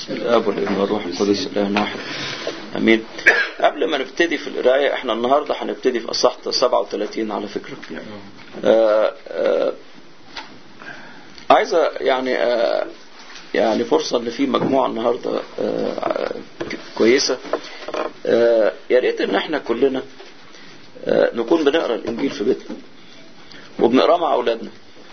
بسم الاب والابن والروح القدس اله واحد امين قبل ما نبتدي في القرايه احنا النهارده هنبتدي في اصحاح 37 على فكره آه آه عايزه يعني آه يعني فرصه ان في مجموعه النهارده آه كويسه آه يا ريت ان احنا كلنا آه نكون بنقرا الانجيل في بيتنا وبنقراه مع اولادنا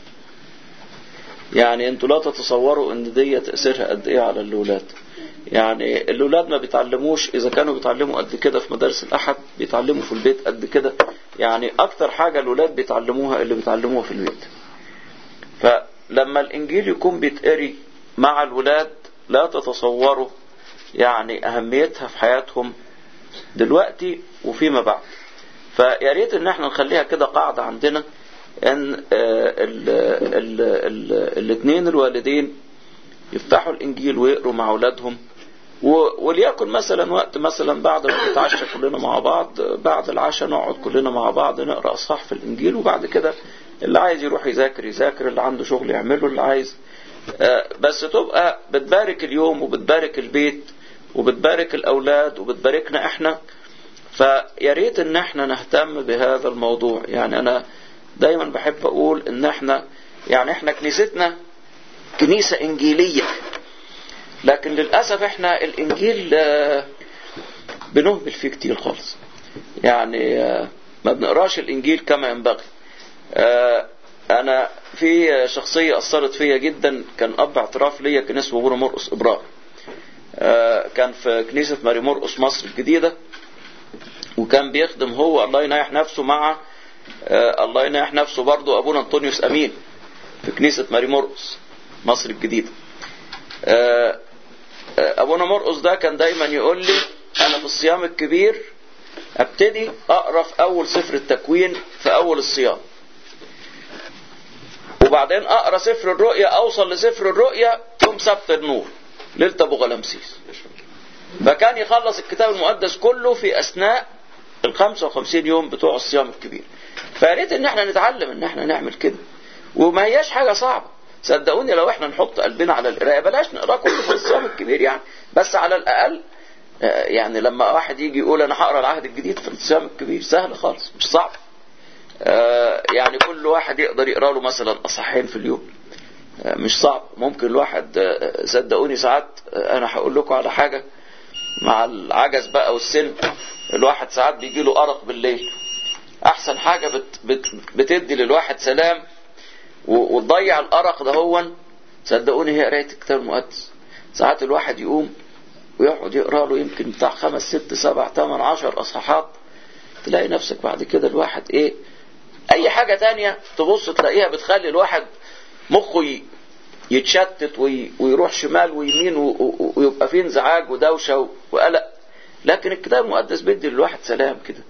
يعني انتوا لا تتصوروا ان دي تاثيرها قد ايه على الاولاد يعني الاولاد ما بيتعلموش اذا كانوا بيتعلموا قد كده في مدارس الاحد بيتعلموا في البيت قد كده يعني اكتر حاجه الاولاد بيتعلموها اللي بيتعلموها في البيت فلما الانجيل يكون بيتقري مع الولاد لا تتصوروا يعني اهميتها في حياتهم دلوقتي وفيما بعد فيا ريت ان احنا نخليها كده قاعده عندنا ان الاثنين الوالدين يفتحوا الانجيل ويقروا مع اولادهم وليكن مثلا وقت مثلا بعد ما نتعشى كلنا مع بعض بعد العشاء نقعد كلنا مع بعض نقرا اصحاح في الانجيل وبعد كده اللي عايز يروح يذاكر يذاكر اللي عنده شغل يعمله اللي عايز بس تبقى بتبارك اليوم وبتبارك البيت وبتبارك الاولاد وبتباركنا احنا فيا ريت ان احنا نهتم بهذا الموضوع يعني انا دايما بحب اقول ان احنا يعني احنا كنيستنا كنيسة انجيلية لكن للأسف احنا الانجيل بنهمل فيه كتير خالص يعني ما بنقراش الانجيل كما ينبغي انا في شخصية اثرت فيا جدا كان اب اعتراف ليا كان اسمه ابونا مرقس ابراهيم كان في كنيسة ماري مرقس مصر الجديدة وكان بيخدم هو الله ينايح نفسه مع آه الله يناح نفسه برضه ابونا انطونيوس امين في كنيسة ماري مرقس مصر الجديدة آه آه ابونا مرقس ده كان دايما يقول لي انا في الصيام الكبير ابتدي اقرا في اول سفر التكوين في اول الصيام وبعدين اقرا سفر الرؤيا اوصل لسفر الرؤيا يوم سبت النور ليله ابو غلامسيس فكان يخلص الكتاب المقدس كله في اثناء ال 55 يوم بتوع الصيام الكبير فياريت ان احنا نتعلم ان احنا نعمل كده وما هياش حاجه صعبه صدقوني لو احنا نحط قلبنا على القرايه بلاش نقرا كله في الصيام الكبير يعني بس على الاقل يعني لما واحد يجي يقول انا هقرا العهد الجديد في الصيام الكبير سهل خالص مش صعب يعني كل واحد يقدر يقرا له مثلا اصحين في اليوم مش صعب ممكن الواحد صدقوني ساعات انا هقول لكم على حاجه مع العجز بقى والسن الواحد ساعات بيجي له أرق بالليل أحسن حاجة بت بت بتدي للواحد سلام وتضيع الأرق ده هو صدقوني هي قراية الكتاب المقدس ساعات الواحد يقوم ويقعد يقرا له يمكن بتاع خمس ست سبع ثمان عشر أصحاحات تلاقي نفسك بعد كده الواحد إيه أي حاجة تانية تبص تلاقيها بتخلي الواحد مخه يتشتت ويروح شمال ويمين ويبقى فيه انزعاج ودوشة وقلق لكن الكتاب المقدس بيدي للواحد سلام كده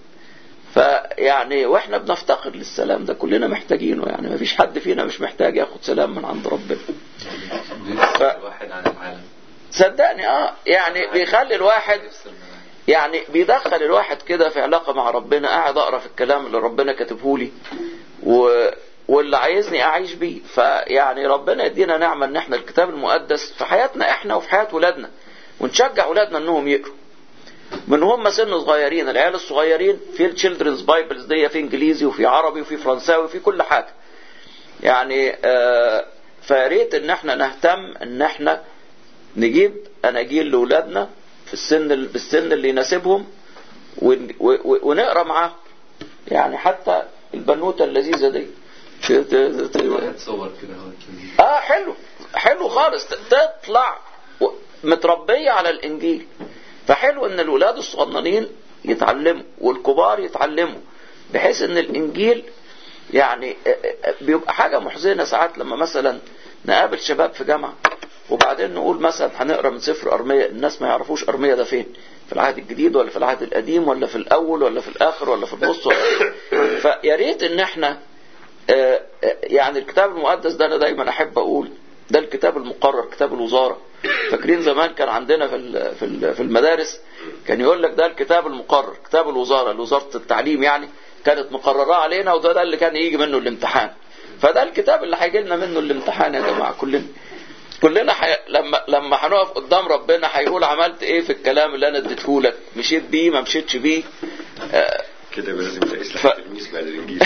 فيعني واحنا بنفتقر للسلام ده كلنا محتاجينه يعني ما فيش حد فينا مش محتاج ياخد سلام من عند ربنا ف... الواحد عن العالم صدقني اه يعني بيخلي الواحد يعني بيدخل الواحد كده في علاقة مع ربنا قاعد اقرا في الكلام اللي ربنا كاتبه لي و... واللي عايزني اعيش بيه فيعني ربنا يدينا نعمة ان احنا الكتاب المقدس في حياتنا احنا وفي حياة ولادنا ونشجع ولادنا انهم يقروا من هم سن صغيرين العيال الصغيرين في التشيلدرنز بايبلز دي في انجليزي وفي عربي وفي فرنساوي وفي كل حاجة يعني آه فياريت ان احنا نهتم ان احنا نجيب اناجيل لاولادنا في السن بالسن اللي يناسبهم ونقرا معاهم يعني حتى البنوته اللذيذه دي واحد صور كده اه حلو حلو خالص تطلع متربيه على الانجيل فحلو ان الولاد الصغننين يتعلموا والكبار يتعلموا بحيث ان الانجيل يعني بيبقى حاجه محزنه ساعات لما مثلا نقابل شباب في جامعه وبعدين نقول مثلا هنقرا من سفر ارميه الناس ما يعرفوش ارميه ده فين في العهد الجديد ولا في العهد القديم ولا في الاول ولا في الاخر ولا في النص فيا ريت ان احنا يعني الكتاب المقدس ده انا دايما احب اقول ده الكتاب المقرر كتاب الوزاره فاكرين زمان كان عندنا في في المدارس كان يقول لك ده الكتاب المقرر كتاب الوزاره لوزاره التعليم يعني كانت مقرراه علينا وده ده اللي كان يجي منه الامتحان فده الكتاب اللي هيجي لنا منه الامتحان يا جماعه كلنا كلنا حي... لما لما هنقف قدام ربنا هيقول عملت ايه في الكلام اللي انا اديته لك مشيت بيه ما مشيتش بيه آه كده يبقى لازم تلاقي ف- سلاح التلميذ بعد الانجيل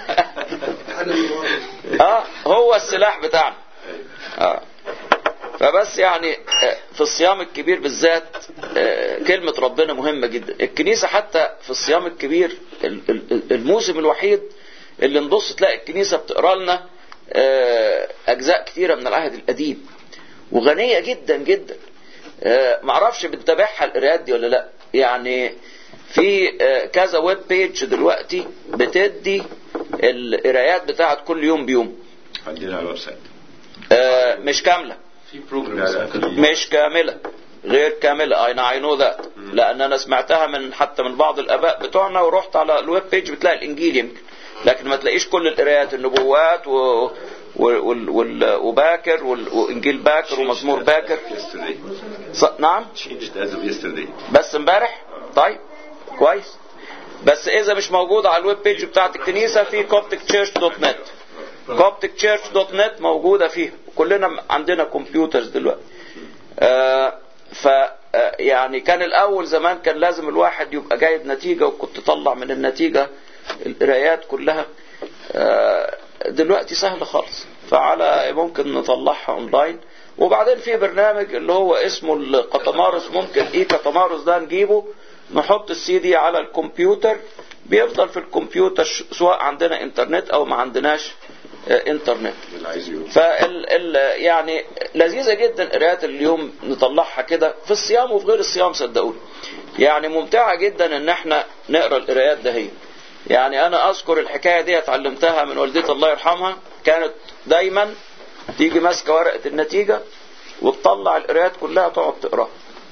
اه هو السلاح بتاعنا اه فبس يعني آه، في الصيام الكبير بالذات آه، كلمة ربنا مهمة جدا الكنيسة حتى في الصيام الكبير ال- ال- الموسم الوحيد اللي نبص تلاقي الكنيسة بتقرا لنا آه، أجزاء كثيرة من العهد القديم وغنية جدا جدا آه، معرفش بتتابعها القرايات دي ولا لا يعني في آه، كذا ويب بيج دلوقتي بتدي القرايات بتاعت كل يوم بيوم عندنا على الويب سايت آه، مش كاملة في لا، بروجرامز لا، ممكن في- مش كاملة غير كاملة اي اي نو ذات لان انا سمعتها من حتى من بعض الاباء بتوعنا ورحت على الويب بيج بتلاقي الانجيل يمكن لكن ما تلاقيش كل القرايات النبوات و... و... وال... وال... وباكر وال... وانجيل باكر ومزمور باكر yesterday ص... نعم changed as of yesterday بس امبارح طيب كويس بس اذا مش موجود على الويب بيج بتاعت الكنيسه في copticchurch.net copticchurch.net موجوده فيها كلنا عندنا كمبيوترز دلوقتي آه ف آه، يعني كان الاول زمان كان لازم الواحد يبقى جايب نتيجه وكنت تطلع من النتيجه القرايات كلها آه، دلوقتي سهل خالص فعلى ممكن نطلعها اونلاين وبعدين في برنامج اللي هو اسمه القطمارس ممكن ايه قطمارس ده نجيبه نحط السي دي على الكمبيوتر بيفضل في الكمبيوتر ش- سواء عندنا انترنت او ما عندناش آه، انترنت اللي عايز يقول فال ال يعني لذيذه جدا قراءات اليوم نطلعها كده في الصيام وفي غير الصيام صدقوني يعني ممتعه جدا ان احنا نقرا القراءات ده هي يعني انا اذكر الحكايه دي اتعلمتها من والدتي الله يرحمها كانت دايما تيجي ماسكه ورقه النتيجه وتطلع القراءات كلها تقعد تقراها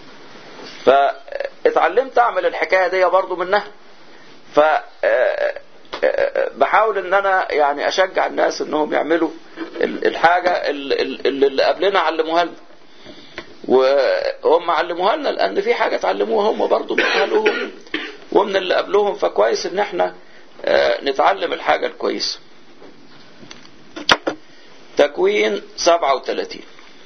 فاتعلمت اعمل الحكايه دي برضو منها ف آه، آه، بحاول ان انا يعني اشجع الناس انهم يعملوا ال- الحاجه ال- ال- اللي اللي قبلنا علموها لنا وهم علموها لنا لان في حاجه اتعلموها هم برضو من اهلهم ومن اللي قبلهم فكويس ان احنا آه، نتعلم الحاجه الكويسه تكوين 37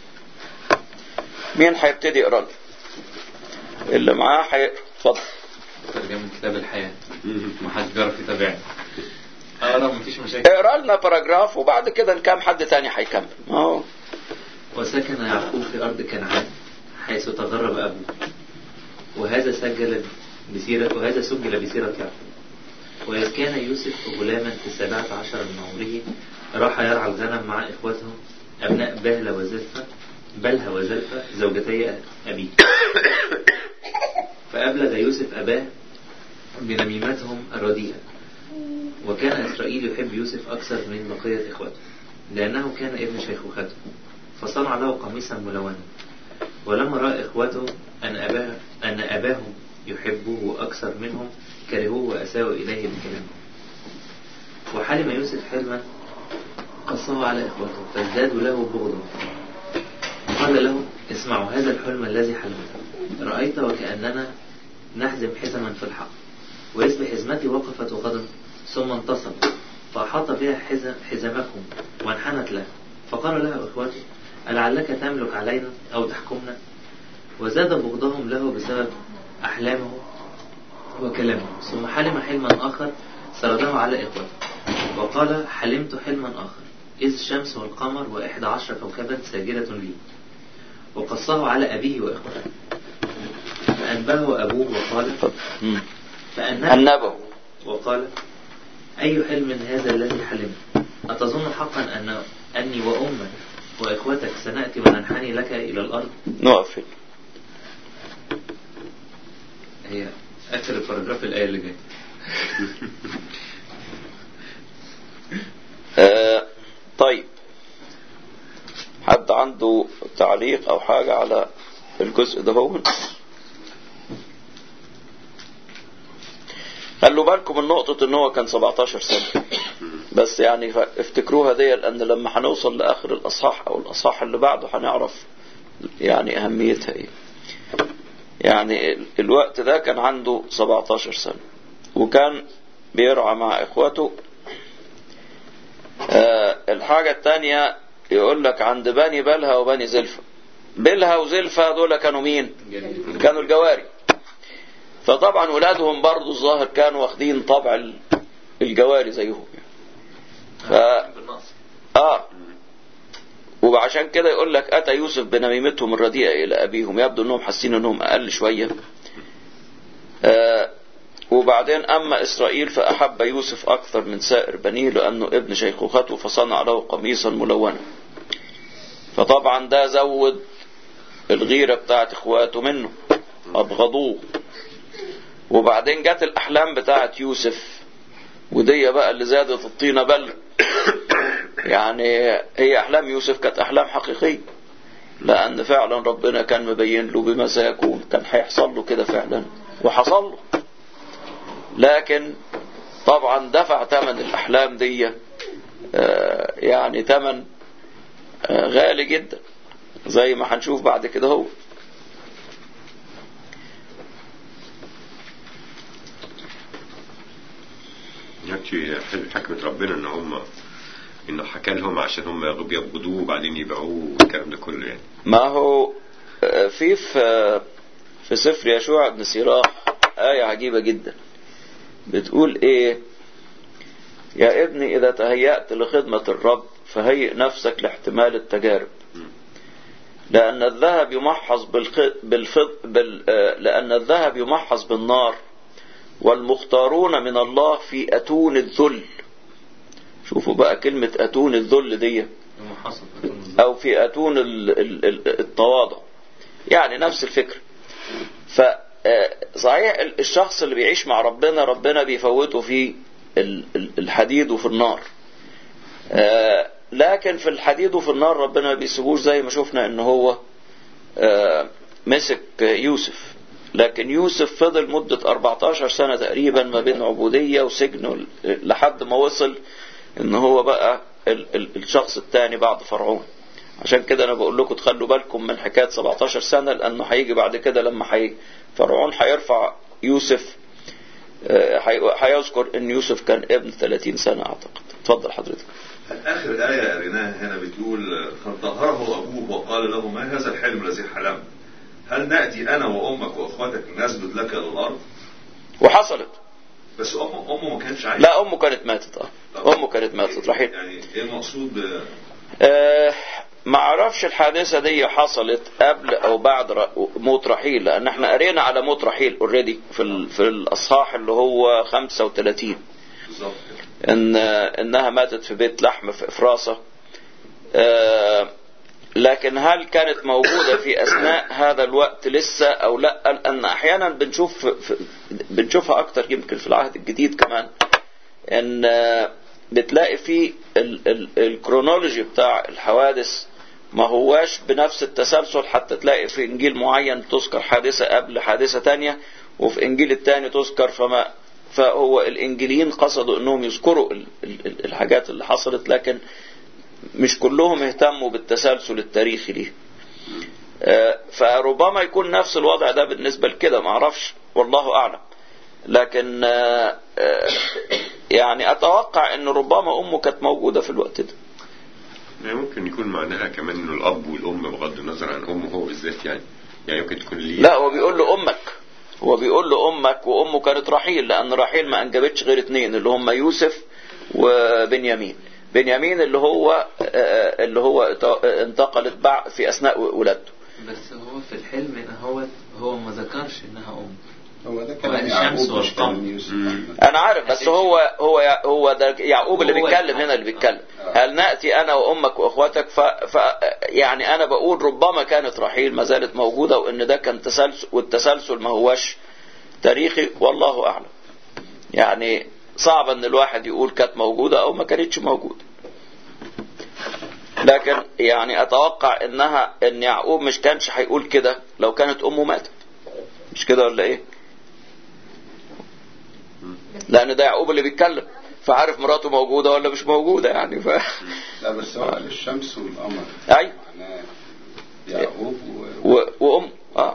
مين هيبتدي يقرا لي؟ اللي معاه هيقرا اتفضل ترجمة كتاب الحياة محدش بيعرف يتابعني اقرا مفيش مشاكل اقرا لنا باراجراف وبعد كده ان كان حد تاني هيكمل اهو وسكن يعقوب في أرض كنعان حيث تغرب أبوه وهذا سجل بسيرة وهذا سجل بسيرة يعقوب وإذ كان يوسف غلاما في السابعة عشر من عمره راح يرعى الغنم مع إخوته أبناء بهلة وزلفة بلها وزلفة زوجتي أبيه فأبلغ يوسف أباه بنميمتهم الرديئة وكان إسرائيل يحب يوسف أكثر من بقية إخوته لأنه كان ابن شيخوخته فصنع له قميصا ملونا ولما رأى إخوته أن أباه أن أباهم يحبه أكثر منهم كرهوه وأساءوا إليه بكلامه وحلم يوسف حلما قصه على إخوته فازدادوا له بغضا قال له اسمعوا هذا الحلم الذي حلمته رأيت وكأننا نحزم حزما في الحق وإذ بحزمتي وقفت غضا ثم انتصب فأحاط بها حزم حزمكم وانحنت له فقال لها إخوته ألعلك تملك علينا أو تحكمنا وزاد بغضهم له بسبب أحلامه وكلامه ثم حلم حلما آخر سرده على إخوته وقال حلمت حلما آخر إذ الشمس والقمر وإحدى عشر كوكبا ساجدة لي وقصه على أبيه وإخوته فأنبهه أبوه وقال اتفضل مم. فأنبه النبو وقال أي حلم هذا الذي حلمت أتظن حقا أن أني وأمك وإخوتك سنأتي وننحني لك إلى الأرض نقف هنا هي اخر الباراجراف الايه اللي جايه آه طيب حد عنده تعليق او حاجة على الجزء ده هو خلوا بالكم من نقطة ان هو كان 17 سنة بس يعني ف- افتكروها دي لان لما هنوصل لاخر الاصحاح او الاصحاح اللي بعده هنعرف يعني اهميتها ايه يعني ال- الوقت ده كان عنده 17 سنة وكان بيرعى مع اخواته آه، الحاجة التانية يقول لك عند بني بلها وبني زلفة بلها وزلفة دول كانوا مين كانوا الجواري فطبعا ولادهم برضو الظاهر كانوا واخدين طبع ال- الجواري زيهم ف... بالنص اه وعشان كده يقول لك اتى يوسف بنميمتهم الرديئه الى ابيهم يبدو انهم حاسين انهم اقل شويه آه وبعدين اما اسرائيل فاحب يوسف اكثر من سائر بنيه لانه ابن شيخوخته فصنع له قميصا ملونا فطبعا ده زود الغيره بتاعت اخواته منه ابغضوه وبعدين جت الاحلام بتاعت يوسف ودي بقى اللي زادت الطينه بل يعني هي احلام يوسف كانت احلام حقيقيه لان فعلا ربنا كان مبين له بما سيكون كان هيحصل له كده فعلا وحصل له لكن طبعا دفع ثمن الاحلام دي آه، يعني ثمن آه، غالي جدا زي ما هنشوف بعد كده هو يكفي حكمة ربنا ان هم انه حكى لهم عشان هم بيبغضوه وبعدين يبيعوه والكلام ده كله يعني ما هو آه، في في في سفر يشوع بن سيراح آية عجيبة جدا بتقول إيه يا ابني إذا تهيأت لخدمة الرب فهيئ نفسك لاحتمال التجارب لأن الذهب يمحص بالخ... بالفض... بال... آه، لأن الذهب يمحص بالنار والمختارون من الله في أتون الذل شوفوا بقى كلمة أتون الذل دي محصل أو في أتون ال- ال- ال- التواضع يعني نفس الفكرة فصحيح الشخص اللي بيعيش مع ربنا ربنا بيفوته في ال- ال- الحديد وفي النار آه، لكن في الحديد وفي النار ربنا ما بيسيبوش زي ما شفنا ان هو آه، مسك يوسف لكن يوسف فضل مدة 14 سنة تقريبا ما بين عبودية وسجن لحد ما وصل ان هو بقى ال- ال- الشخص الثاني بعد فرعون عشان كده انا بقول لكم تخلوا بالكم من حكايه 17 سنه لانه هيجي بعد كده لما حي فرعون هيرفع يوسف آه، هي- هيذكر ان يوسف كان ابن 30 سنه اعتقد اتفضل حضرتك آخر آية قريناها هنا بتقول فانتهره أبوه وقال له ما هذا الحلم الذي حلمت هل نأتي أنا وأمك وأخواتك نسجد لك إلى الأرض وحصلت بس أم أمه ما كانش عايزة لا امه كانت ماتت اه امه كانت ماتت رحيل يعني إيه المقصود ب- آه، ما اعرفش الحادثه دي حصلت قبل او بعد ر- موت رحيل لان احنا قرينا على موت رحيل اوريدي في ال- في الاصحاح اللي هو 35 بالظبط كده؟ ان انها ماتت في بيت لحم في افراسه آه، لكن هل كانت موجوده في اثناء هذا الوقت لسه او لا لان احيانا بنشوف في- بنشوفها اكتر يمكن في العهد الجديد كمان ان آه، بتلاقي في ال- ال- الكرونولوجي بتاع الحوادث ما هواش بنفس التسلسل حتى تلاقي في انجيل معين تذكر حادثه قبل حادثه تانية وفي انجيل التاني تذكر فما فهو الانجيليين قصدوا انهم يذكروا ال- ال- الحاجات اللي حصلت لكن مش كلهم اهتموا بالتسلسل التاريخي ليه آه، فربما يكون نفس الوضع ده بالنسبة لكده معرفش والله أعلم لكن آه، آه، يعني أتوقع أن ربما أمه كانت موجودة في الوقت ده يعني ممكن يكون معناها كمان انه الاب والام بغض النظر عن امه هو بالذات يعني يعني ممكن تكون ليه لا هو بيقول له أمك هو بيقول له أمك وأمه كانت رحيل لأن رحيل ما أنجبتش غير اتنين اللي هم يوسف وبنيامين بنيامين اللي هو آه، اللي هو انتقلت بع- في أثناء ولادته بس هو في الحلم ان هو هو ما ذكرش انها ام هو ده هو كلام الشمس يعقوب مش كلام والقمر. يوسف انا عارف بس هو هو هو ده يعقوب اللي هو بيتكلم يعقوب. هنا اللي بيتكلم هل ناتي انا وامك واخواتك ف, ف يعني انا بقول ربما كانت رحيل ما زالت موجوده وان ده كان تسلسل والتسلسل ما هوش تاريخي والله اعلم يعني صعب ان الواحد يقول كانت موجوده او ما كانتش موجوده لكن يعني اتوقع انها ان يعقوب مش كانش هيقول كده لو كانت امه ماتت مش كده ولا ايه لان ده يعقوب اللي بيتكلم فعارف مراته موجوده ولا مش موجوده يعني ف... لا بس هو قال الشمس والقمر ايوه معناه يعقوب و... و... وام اه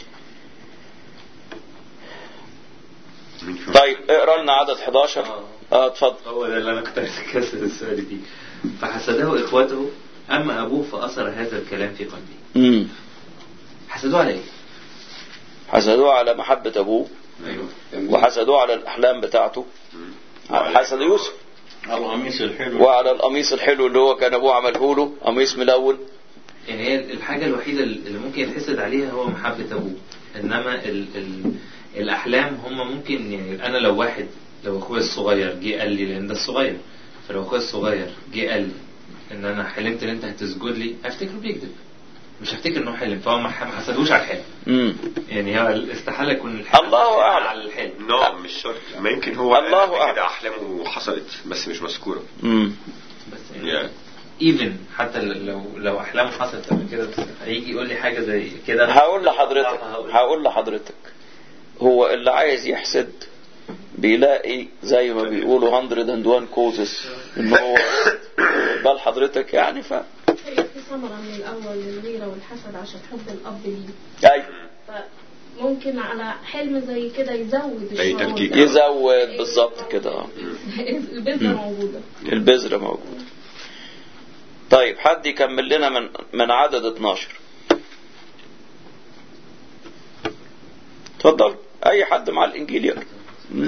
مين فيهم؟ طيب اقرا لنا عدد 11 آه. اه اتفضل هو ده اللي انا كنت عايز اكسر السؤال دي فحسده اخوته اما ابوه فاثر هذا الكلام في قلبه امم حسدوه على ايه؟ حسدوه على محبة أبوه ايوه وحسدوه على الأحلام بتاعته حسد يوسف القميص الحلو وعلى القميص الحلو اللي هو كان أبوه عمله له قميص ملون يعني هي الحاجة الوحيدة اللي ممكن يتحسد عليها هو محبة أبوه إنما ال ال الأحلام هم ممكن يعني أنا لو واحد لو أخويا الصغير جه قال لي لأن ده الصغير فلو أخويا الصغير جه قال لي إن أنا حلمت إن أنت هتسجد لي هفتكره بيكذب مش هفتكر إنه حلم فهو ما ح- ما حسدوش على الحلم امم يعني هو استحالة يكون الحلم الله أعلم. على الحلم نعم مش شرط ما يمكن هو الله قال قبل أعلم. كده احلامه حصلت بس مش مذكوره امم بس يعني. يعني ايفن حتى لو لو احلامه حصلت قبل كده بس هيجي يقول لي حاجه زي كده هقول لحضرتك هقول. هقول لحضرتك هو اللي عايز يحسد بيلاقي زي ما بيقولوا 101 كوزز ان هو بال حضرتك يعني ف هي في ثمرة من الأول للغيرة والحسد عشان حب الأب ليه ايوه فممكن على حلم زي كده يزود أي الشعور تلكيك. ده. يزود بالظبط كده اه البذرة موجودة البذرة موجودة طيب حد يكمل لنا من من عدد 12 اتفضل اي حد مع الانجيل يقرا مم.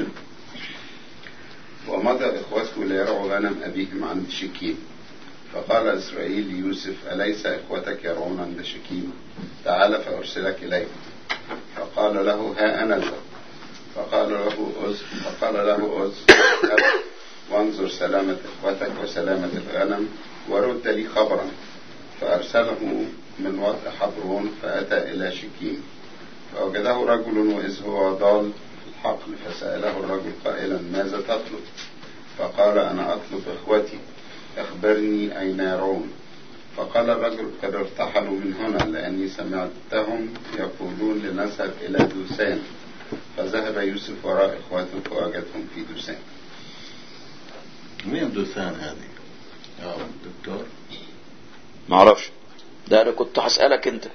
ومضى إخوته ليرعوا غنم أبيهم عند شكيم فقال إسرائيل ليوسف أليس إخوتك يرعون عند شكيم تعال فأرسلك إليهم فقال له ها أنا ذا فقال له أز فقال له أز اذهب وانظر سلامة إخوتك وسلامة الغنم ورد لي خبرا فأرسله من وضع حبرون فأتى إلى شكيم فوجده رجل وإذ هو ضال في الحقل فسأله الرجل قائلا ماذا تطلب فقال أنا أطلب إخوتي أخبرني أين يرون فقال الرجل قد ارتحلوا من هنا لأني سمعتهم يقولون لنذهب إلى دوسان فذهب يوسف وراء إخوته فوجدهم في دوسان مين دوسان هذه؟ يا دكتور معرفش ده انا كنت هسألك انت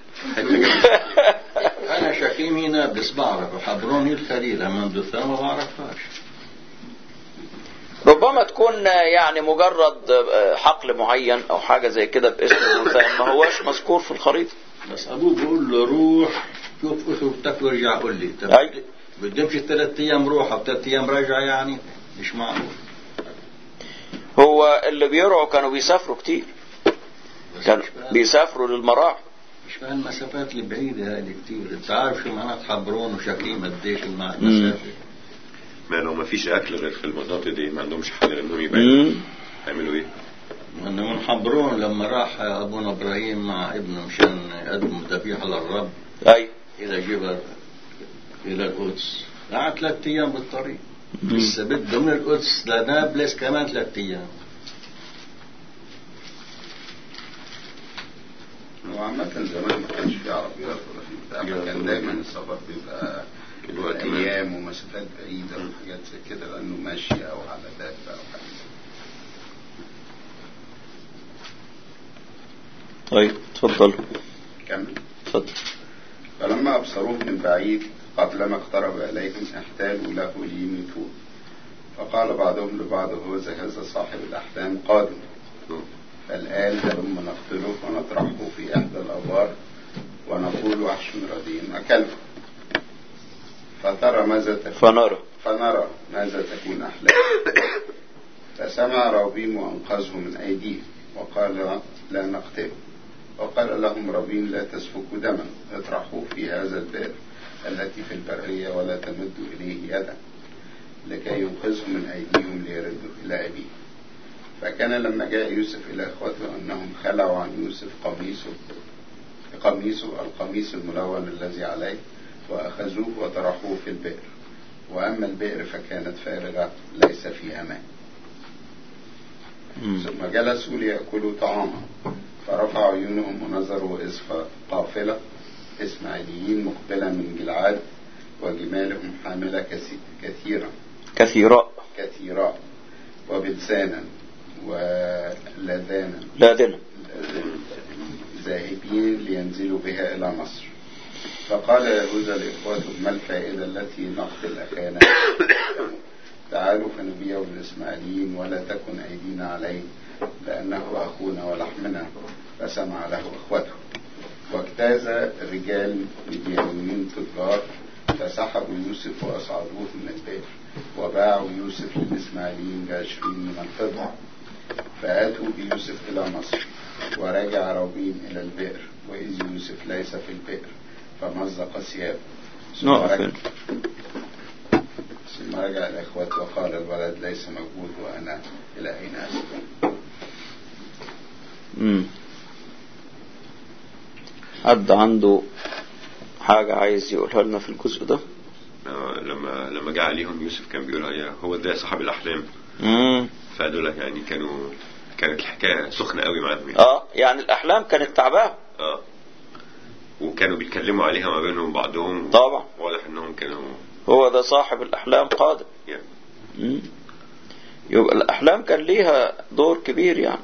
انا شكيمي نابلس بعرف وحبروني الخليل اما دوسان ما بعرفهاش ربما تكون يعني مجرد حقل معين او حاجة زي كده باسم دوثان ما هواش مذكور في الخريطة بس ابوه بيقول له روح شوف اخوتك وارجع قول لي طب أي. بدي امشي ثلاث ايام روح او ثلاث ايام راجع يعني مش معقول هو اللي بيرعوا كانوا بيسافروا كتير بس كانوا مش فاهم بيسافروا للمراح مش فاهم المسافات البعيدة هذه كتير انت عارف شو معنات حبرون وشكيم قديش المع- مم. المسافة ما لو ما فيش اكل غير في المناطق دي ما عندهمش حاجه انهم يبقوا مم. هيعملوا ايه؟ وانه من حبرون لما راح ابونا ابراهيم مع ابنه مشان يقدم ذبيحة للرب ايوه الى جبل الى القدس قعد ثلاث ايام بالطريق مم. لسه بده من القدس لنابلس كمان ثلاث ايام هو عامة زمان ما كانش في عربيات ولا في بتاع فكان دايما السفر بيبقى الوقت أيام ومسافات بعيدة وحاجات زي كده لأنه ماشي أو على دابة أو حاجة طيب اتفضل كمل اتفضل فلما أبصروه من بعيد قبلما اقترب إليهم احتالوا له ليميتوه فقال بعضهم لبعض هوذا هذا صاحب الأحلام قادم فالآن هلم نقتله ونطرحه في إحدى الأبار ونقول وحش رديء أكله فترى ماذا تكون فنرى فنرى ماذا تكون أحلام فسمع رابيم وأنقذه من أيديهم وقال لا نقتله وقال لهم رابيم لا تسفكوا دما اطرحوه في هذا البئر التي في البرية ولا تمدوا إليه يدا لكي ينقذه من أيديهم ليردوا إلى أبيه فكان لما جاء يوسف إلى إخوته أنهم خلعوا عن يوسف قميصه قميصه القميص الملون الذي عليه وأخذوه وطرحوه في البئر وأما البئر فكانت فارغة ليس فيها ماء مم. ثم جلسوا ليأكلوا طعاما فرفعوا عيونهم ونظروا إذ قافلة إسماعيليين مقبلة من جلعاد وجمالهم حاملة كثي- كثيرا كثيراء كثيرا وبلسانا ولذانا لادنا ذاهبين لينزلوا بها إلى مصر فقال يهوذا لإخوته ما الفائدة التي نقتل أخانا تعالوا فنبيع الإسماعيليين ولا تكن أيدينا عليه لأنه أخونا ولحمنا فسمع له إخوته واجتاز رجال مديانيين تجار فسحبوا يوسف وأصعدوه من البئر وباعوا يوسف للإسماعيليين بعشرين من الفضة فآتوا بيوسف إلى مصر ورجع روبين إلى البئر وإذ يوسف ليس في البئر فمزق ثيابه ثم نقف رجع- هنا. ثم رجع الإخوة وقال الولد ليس موجود وأنا إلى أين أذهب مم. حد عنده حاجة عايز يقولها لنا في الجزء ده آه، لما لما جه عليهم يوسف كان بيقول يا هو ده صاحب الاحلام مم. فدول يعني كانوا كانت الحكايه سخنه قوي معاهم يعني. اه يعني الأحلام كانت تعباه اه وكانوا بيتكلموا عليها ما بينهم بعضهم طبعا واضح انهم كانوا هو ده صاحب الأحلام قادم يعني مم. يبقى الأحلام كان ليها دور كبير يعني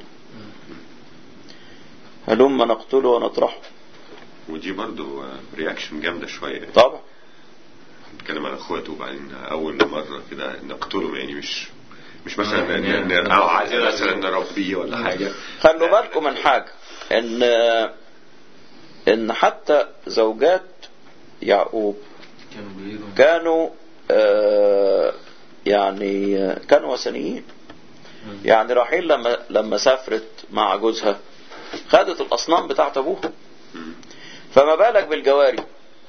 هلما نقتله ونطرحه ودي برضو رياكشن جامده شويه طبعا بيتكلم على اخواته وبعدين اول مره كده نقتلهم يعني مش مش مثلا آه، يعني- ن- ن- او عايزين مثلا نربيه ولا حاجه خلوا بالكم من حاجة ان ان حتى زوجات يعقوب كانوا بيقولوا كانوا آه، يعني آه، كانوا وثنيين يعني راحيل لما لما سافرت مع جوزها خدت الاصنام بتاعت ابوها فما بالك بالجواري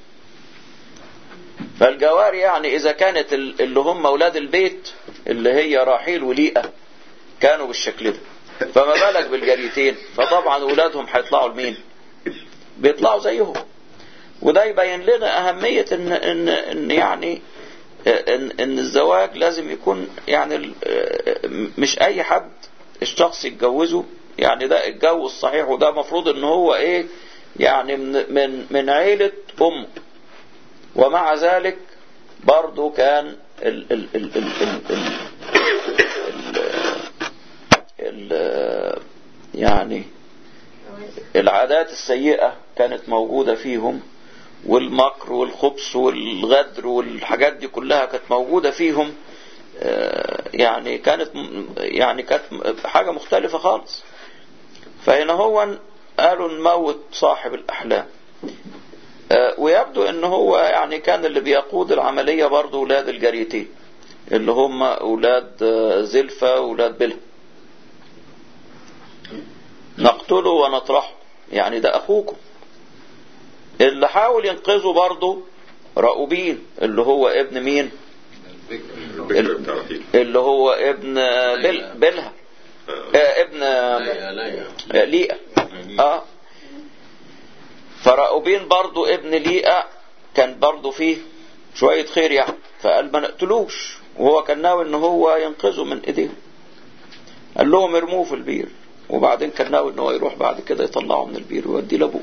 فالجواري يعني اذا كانت ال- اللي هم اولاد البيت اللي هي راحيل وليئة كانوا بالشكل ده فما بالك بالجريتين فطبعا اولادهم هيطلعوا لمين بيطلعوا زيهم وده يبين لنا أهمية إن إن إن يعني إن إن الزواج لازم يكون يعني ال- مش أي حد الشخص يتجوزه يعني ده الجوز صحيح وده مفروض إن هو إيه يعني من من من عيلة أمه ومع ذلك برضه كان ال ال ال ال ال ال ال ال يعني العادات السيئة كانت موجودة فيهم والمكر والخبث والغدر والحاجات دي كلها كانت موجودة فيهم آه، يعني كانت يعني كانت حاجة مختلفة خالص فهنا هو قالوا نموت صاحب الأحلام آه، ويبدو ان هو يعني كان اللي بيقود العملية برضه ولاد الجريتين اللي هم اولاد آه، زلفة واولاد بلها نقتله ونطرحه يعني ده اخوكم اللي حاول ينقذه برضه رأوبين اللي هو ابن مين البكر بتاع رحيل اللي هو ابن بل بلها آه، ابن ليا ليا آه، ليئة اه فرأوبين برضو ابن ليئة كان برضو فيه شوية خير يعني فقال ما نقتلوش وهو كان ناوي ان هو ينقذه من ايديهم قال لهم ارموه في البير وبعدين كان ناوي ان هو يروح بعد كده يطلعه من البير ويوديه لابوه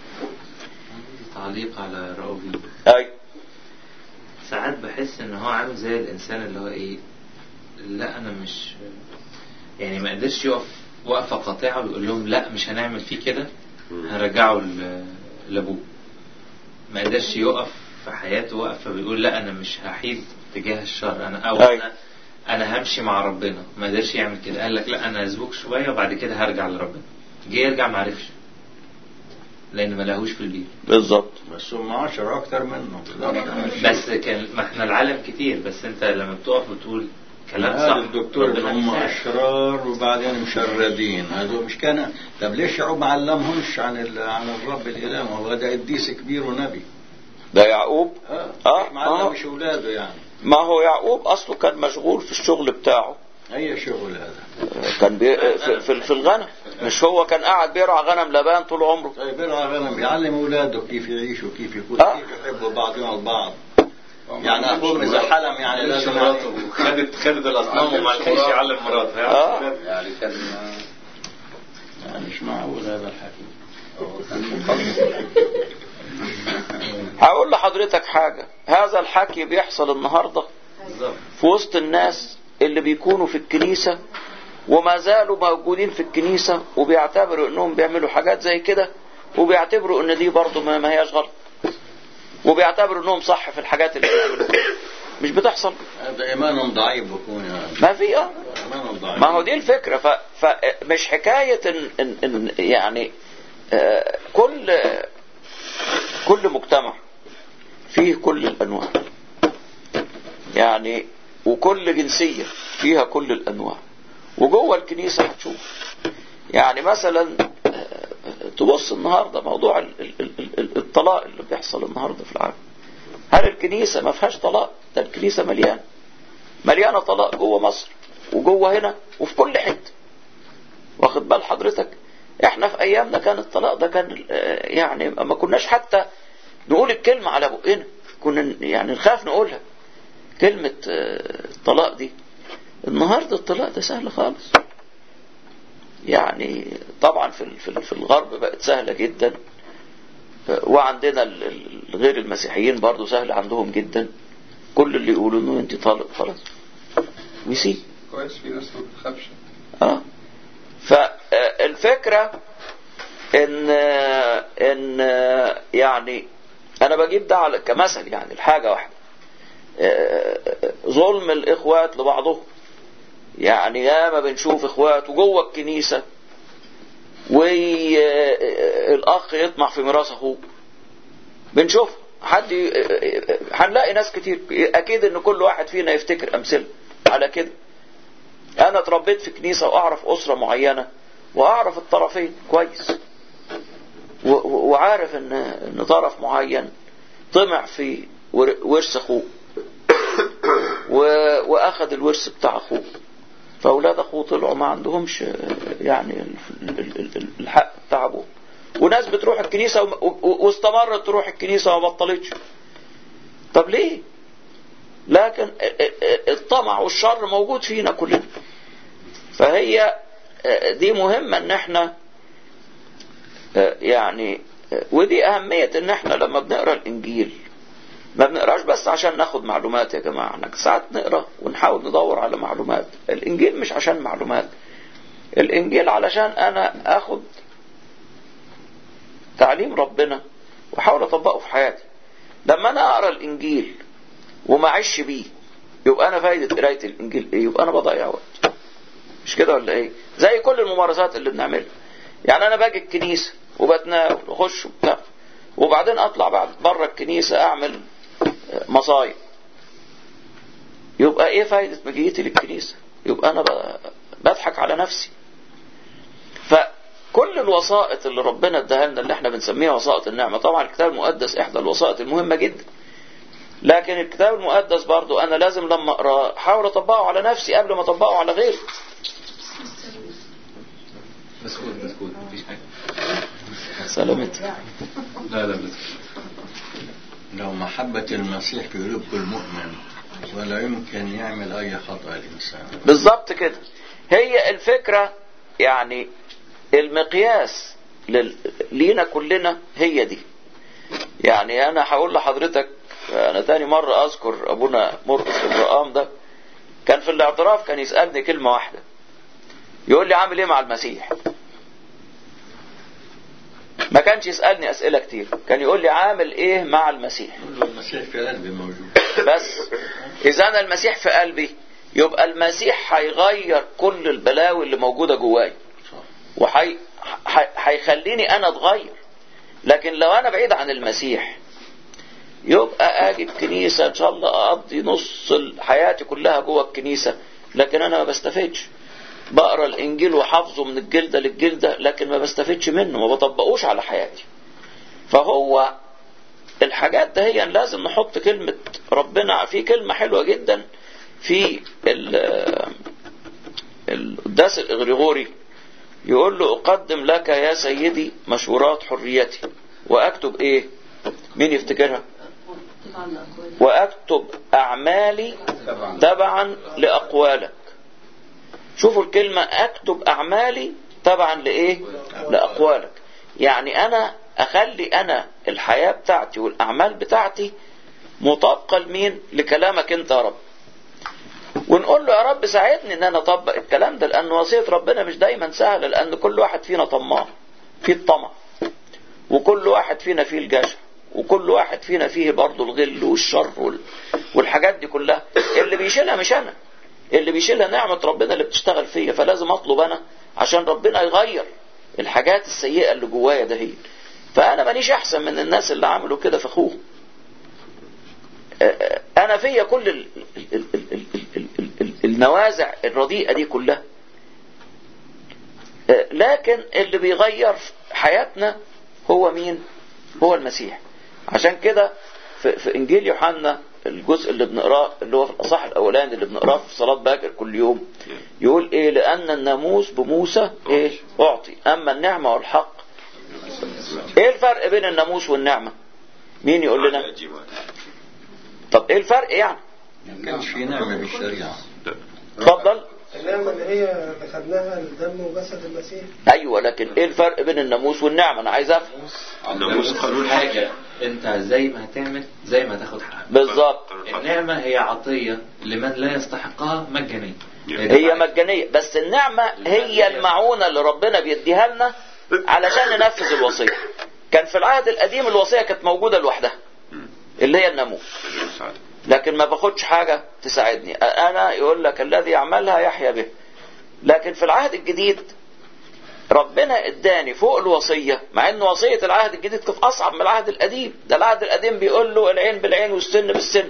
تعليق على رأوبين اي ساعات بحس ان هو عامل زي الانسان اللي هو ايه لا انا مش يعني ما قدرش يقف وقفه قاطعه ويقول لهم لا مش هنعمل فيه كده هنرجعه ل- لابوه ما قدرش يقف في حياته وقفه بيقول لا انا مش هحيد تجاه الشر انا او أي. انا انا همشي مع ربنا ما قدرش يعمل كده قال لك لا انا هسبوك شويه وبعد كده هرجع لربنا جه يرجع ما عرفش لان ما لهوش في البيت بالظبط بس هم عشرة أكتر منه بس كان ما احنا العالم كتير بس انت لما بتقف وتقول كلام هذا صح الدكتور اللي ربنا هم بيساعد. أشرار وبعدين مشردين هذول مش كان طب ليش يعقوب ما علمهمش عن ال... عن الرب الإله ما هو ده قديس كبير ونبي ده يعقوب اه آه، ما آه. علمش أولاده يعني ما هو يعقوب اصله كان مشغول في الشغل بتاعه أي شغل هذا كان بي في, في, في الغنم مش هو كان قاعد بيرعى غنم لبان طول عمره طيب يرعى غنم يعلم أولاده كيف يعيشوا كيف يكون آه. كيف يحبوا بعضهم البعض يعني أخوهم إذا حلم يعني لازم مراته خدت خدت الاصنام وما لحقش يعلم مراته آه. يعني كان يعني مش معقول هذا الحكي هو كان مخلص هقول لحضرتك حاجة هذا الحكي بيحصل النهاردة في وسط الناس اللي بيكونوا في الكنيسة وما زالوا موجودين في الكنيسة وبيعتبروا انهم بيعملوا حاجات زي كده وبيعتبروا ان دي برضه ما ما هياش غلط وبيعتبروا انهم صح في الحاجات اللي بيعملوها مش بتحصل هذا إيمان ضعيف بكون يعني ما في اه إيمان ضعيف ما هو دي الفكرة ف... فمش حكاية إن... إن... إن يعني آه، كل كل مجتمع فيه كل الأنواع يعني وكل جنسية فيها كل الأنواع وجوه الكنيسة هتشوف يعني مثلا آه، تبص النهاردة موضوع ال- ال- ال- ال- الطلاق اللي بيحصل النهاردة في العالم هل الكنيسة ما فيهاش طلاق ده الكنيسة مليانة مليانة طلاق جوه مصر وجوه هنا وفي كل حتة واخد بال حضرتك احنا في ايامنا كان الطلاق ده كان آه، يعني ما كناش حتى نقول الكلمة على بقنا كنا يعني نخاف نقولها كلمة آه، الطلاق دي النهاردة الطلاق ده سهل خالص يعني طبعا في ال- في ال- في الغرب بقت سهلة جدا آه، وعندنا ال- ال- غير المسيحيين برضو سهل عندهم جدا كل اللي يقولوا انه انت طالق خلاص ويسيب كويس في ناس ما بتخافش اه فالفكرة ان ان يعني انا بجيب ده على كمثل يعني الحاجة واحدة آه، ظلم الاخوات لبعضهم يعني ياما بنشوف اخوات وجوه الكنيسة والاخ يطمع في ميراث اخوه بنشوف حد ي- هنلاقي ناس كتير اكيد ان كل واحد فينا يفتكر امثله على كده انا اتربيت في كنيسة واعرف اسرة معينة واعرف الطرفين كويس و- و- وعارف ان ان طرف معين طمع في ور- ورث اخوه و- واخد الورث بتاع اخوه فاولاد اخوه طلعوا ما عندهمش آه، يعني ال- ال- ال- ال- الحق بتاع ابوه وناس بتروح الكنيسة وم- و- و- واستمرت تروح الكنيسة وما بطلتش طب ليه لكن الطمع والشر موجود فينا كلنا فهي دي مهمة ان احنا يعني ودي اهمية ان احنا لما بنقرا الانجيل ما بنقراش بس عشان ناخد معلومات يا جماعة احنا ساعات نقرا ونحاول ندور على معلومات الانجيل مش عشان معلومات الانجيل علشان انا اخد تعليم ربنا واحاول اطبقه في حياتي لما انا اقرا الانجيل وما اعيش بيه يبقى انا فايدة قراية الانجيل ايه يبقى انا بضيع وقت مش كده ولا ايه زي كل الممارسات اللي بنعملها يعني انا باجي الكنيسة وبتناول واخش وبتاع وبعدين اطلع بعد بره الكنيسة اعمل مصايب يبقى ايه فايدة مجيتي للكنيسة يبقى انا ب- بضحك على نفسي فكل الوسائط اللي ربنا اداها لنا اللي احنا بنسميها وسائط النعمة طبعا الكتاب المقدس احدى الوسائط المهمة جدا لكن الكتاب المقدس برضو انا لازم لما اقراه احاول اطبقه على نفسي قبل ما اطبقه على غيري بسكوت بسكوت مفيش حاجة سلامتك لا لا بسكوت لو محبة المسيح في قلوب كل مؤمن ولا يمكن يعمل أي خطأ الإنسان بالظبط كده هي الفكرة يعني المقياس لل... لينا كلنا هي دي يعني انا هقول لحضرتك انا تاني مرة اذكر ابونا مرقس الرقام ده كان في الاعتراف كان يسألني كلمة واحدة يقول لي عامل ايه مع المسيح ما كانش يسألني اسئلة كتير كان يقول لي عامل ايه مع المسيح كل المسيح في قلبي موجود بس اذا انا المسيح في قلبي يبقى المسيح هيغير كل البلاوي اللي موجودة جواي وهيخليني انا اتغير لكن لو انا بعيد عن المسيح يبقى اجي الكنيسة ان شاء الله اقضي نص حياتي كلها جوه الكنيسة لكن انا ما بستفدش بقرا الانجيل وحافظه من الجلدة للجلدة لكن ما بستفدش منه ما بطبقوش على حياتي فهو الحاجات ده هي لازم نحط كلمة ربنا في كلمة حلوة جدا في ال- القداس الإغريغوري يقول له أقدم لك يا سيدي مشورات حريتي وأكتب إيه مين يفتكرها وأكتب أعمالي تبعا لأقوالك شوفوا الكلمة أكتب أعمالي تبعا لإيه لأقوالك يعني أنا أخلي أنا الحياة بتاعتي والأعمال بتاعتي مطابقة لمين لكلامك أنت يا رب ونقول له يا رب ساعدني ان انا اطبق الكلام ده لان وصية ربنا مش دايما سهلة لان كل واحد فينا طماع فيه الطمع وكل واحد فينا فيه الجشع وكل واحد فينا فيه برضه الغل والشر وال... والحاجات دي كلها اللي بيشيلها مش انا اللي بيشيلها نعمة ربنا اللي بتشتغل فيا فلازم اطلب انا عشان ربنا يغير الحاجات السيئة اللي جوايا ده هي فانا مانيش احسن من الناس اللي عملوا كده في اخوهم انا فيا كل ال ال ال ال ال ال ال ال النوازع الرديئة دي كلها لكن اللي بيغير حياتنا هو مين هو المسيح عشان كده في, في انجيل يوحنا الجزء اللي بنقراه اللي هو في الاصح الاولاني اللي بنقراه في صلاه باكر كل يوم يقول ايه لان الناموس بموسى ايه اعطي اما النعمه والحق ايه الفرق بين الناموس والنعمه مين يقول لنا طب ايه الفرق يعني ما كانش في نعمة بالشريعة اتفضل النعمة اللي هي اللي خدناها الدم وجسد المسيح ايوه لكن ايه الفرق بين الناموس والنعمه انا عايز افهم الناموس قانون حاجة انت زي ما هتعمل زي ما تاخد حقك بالظبط النعمة هي عطية لمن لا يستحقها مجانية هي مجانيه بس النعمه هي المعونه اللي ربنا بيديها لنا علشان ننفذ الوصيه كان في العهد القديم الوصيه كانت موجوده لوحدها اللي هي الناموس لكن ما باخدش حاجة تساعدني أنا يقول لك الذي يعملها يحيا به لكن في العهد الجديد ربنا اداني فوق الوصية مع ان وصية العهد الجديد كانت اصعب من العهد القديم ده العهد القديم بيقول له العين بالعين والسن بالسن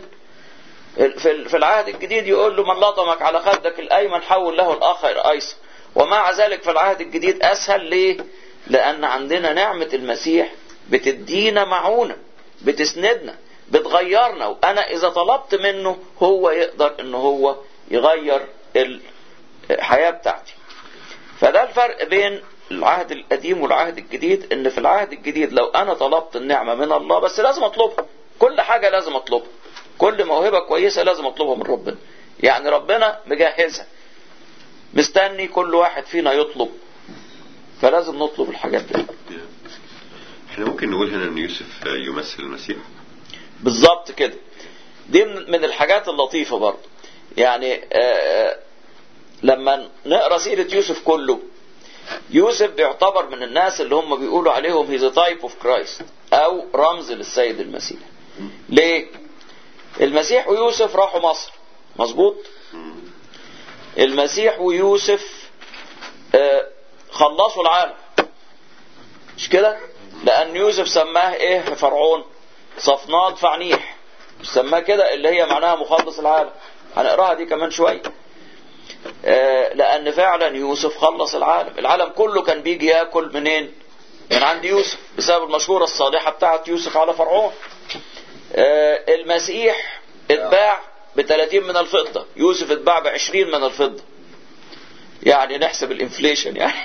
في في العهد الجديد يقول له من لطمك على خدك الايمن حول له الاخر ايسر ومع ذلك في العهد الجديد اسهل ليه لان عندنا نعمة المسيح بتدينا معونة بتسندنا بتغيرنا وانا اذا طلبت منه هو يقدر ان هو يغير الحياة بتاعتي فده الفرق بين العهد القديم والعهد الجديد ان في العهد الجديد لو انا طلبت النعمة من الله بس لازم اطلبها كل حاجة لازم اطلبها كل موهبة كويسة لازم اطلبها من ربنا يعني ربنا مجهزها مستني كل واحد فينا يطلب فلازم نطلب الحاجات دي احنا ممكن نقول هنا ان يوسف يمثل المسيح بالظبط كده دي من الحاجات اللطيفة برضه يعني آه لما نقرا سيرة يوسف كله يوسف بيعتبر من الناس اللي هم بيقولوا عليهم هيز تايب اوف كرايست او رمز للسيد المسيح ليه المسيح ويوسف راحوا مصر مظبوط المسيح ويوسف آه خلصوا العالم مش كده لان يوسف سماه ايه فرعون صفنات فعنيح سماه كده اللي هي معناها مخلص العالم هنقراها دي كمان شويه آه لان فعلا يوسف خلص العالم العالم كله كان بيجي ياكل منين من عند يوسف بسبب المشورة الصالحة بتاعت يوسف على فرعون آه المسيح اتباع ب 30 من الفضة يوسف اتباع ب 20 من الفضة يعني نحسب الانفليشن يعني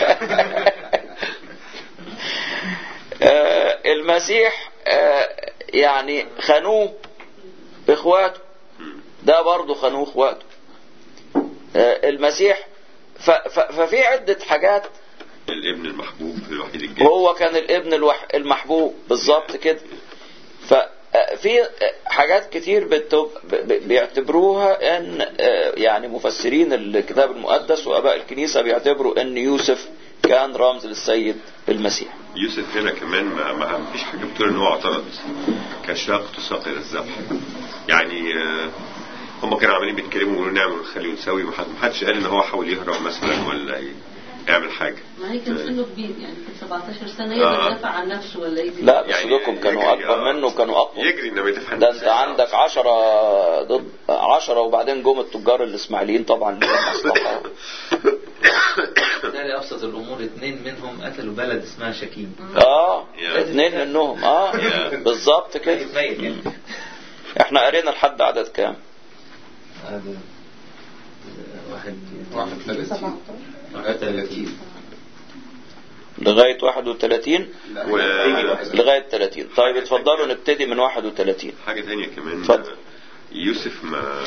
آه المسيح يعني خانوه اخواته ده برضه خانوه اخواته المسيح ففي عدة حاجات الابن المحبوب الوحيد الجاي هو كان الابن الوح... المحبوب بالظبط كده ففي حاجات كتير بتب... بيعتبروها ان يعني مفسرين الكتاب المقدس واباء الكنيسة بيعتبروا ان يوسف كان رمز للسيد المسيح يوسف هنا كمان ما, ما فيش حاجة بتقول ان هو اعترض كشاق تساق الى الذبح يعني هم كانوا عمالين بيتكلموا ويقولوا نعمل ونخلي ونسوي ما حدش قال ان هو حاول يهرب مثلا ولا يعمل حاجة ما هي كان سنه كبير يعني كان 17 سنة يقدر يدافع عن نفسه ولا ايه لا بس دول كانوا اكبر منه كانوا اقوى يجري انما يدافع عن ده انت عندك 10 ضد 10 وبعدين جم التجار الاسماعيليين طبعا ليهم مصلحه بالتالي ابسط الامور اثنين منهم قتلوا بلد اسمها شكيم اه اثنين منهم اه بالظبط كده احنا قرينا لحد عدد كام؟ عدد واحد واحد ثلاثين واحد ثلاثين لغاية 31 و... لغاية 30 طيب اتفضلوا نبتدي من 31 حاجة تانية كمان اتفضل. يوسف ما...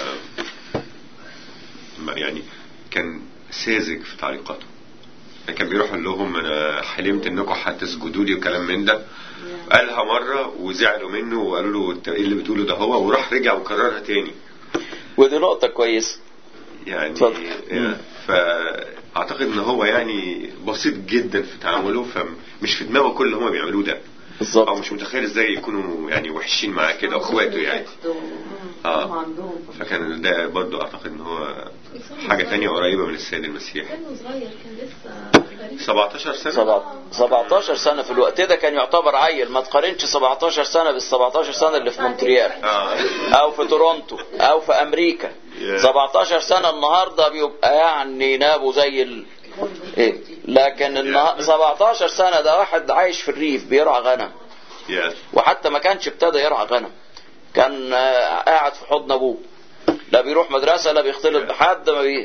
ما يعني كان ساذج في تعليقاته يعني كان بيروح يقول لهم انا حلمت انكم هتسجدوا لي وكلام من ده قالها مرة وزعلوا منه وقالوا له انت ايه اللي بتقوله ده هو وراح رجع وكررها تاني ودي نقطة كويسة يعني اتفضل. آه، فاعتقد ان هو يعني بسيط جدا في تعامله فمش في دماغه كل اللي هم بيعملوه ده او بالظبط مش متخيل ازاي يكونوا يعني وحشين معاه كده اخواته يعني هم اه عندهم فكان ده برضو اعتقد ان هو حاجة تانية قريبة من السيد المسيح كان صغير كان لسه غريب 17 سنة سبع- 17 سنة في الوقت ده كان يعتبر عيل ما تقارنش 17 سنة بال 17 سنة اللي في مونتريال اه او في تورونتو او في امريكا Yeah. 17 سنة النهاردة بيبقى يعني نابه زي ال... إيه؟ لكن النها... 17 سنة ده واحد عايش في الريف بيرعى غنم يا وحتى ما كانش ابتدى يرعى غنم كان آه، قاعد في حضن ابوه لا بيروح مدرسة لا بيختلط بحد ما بي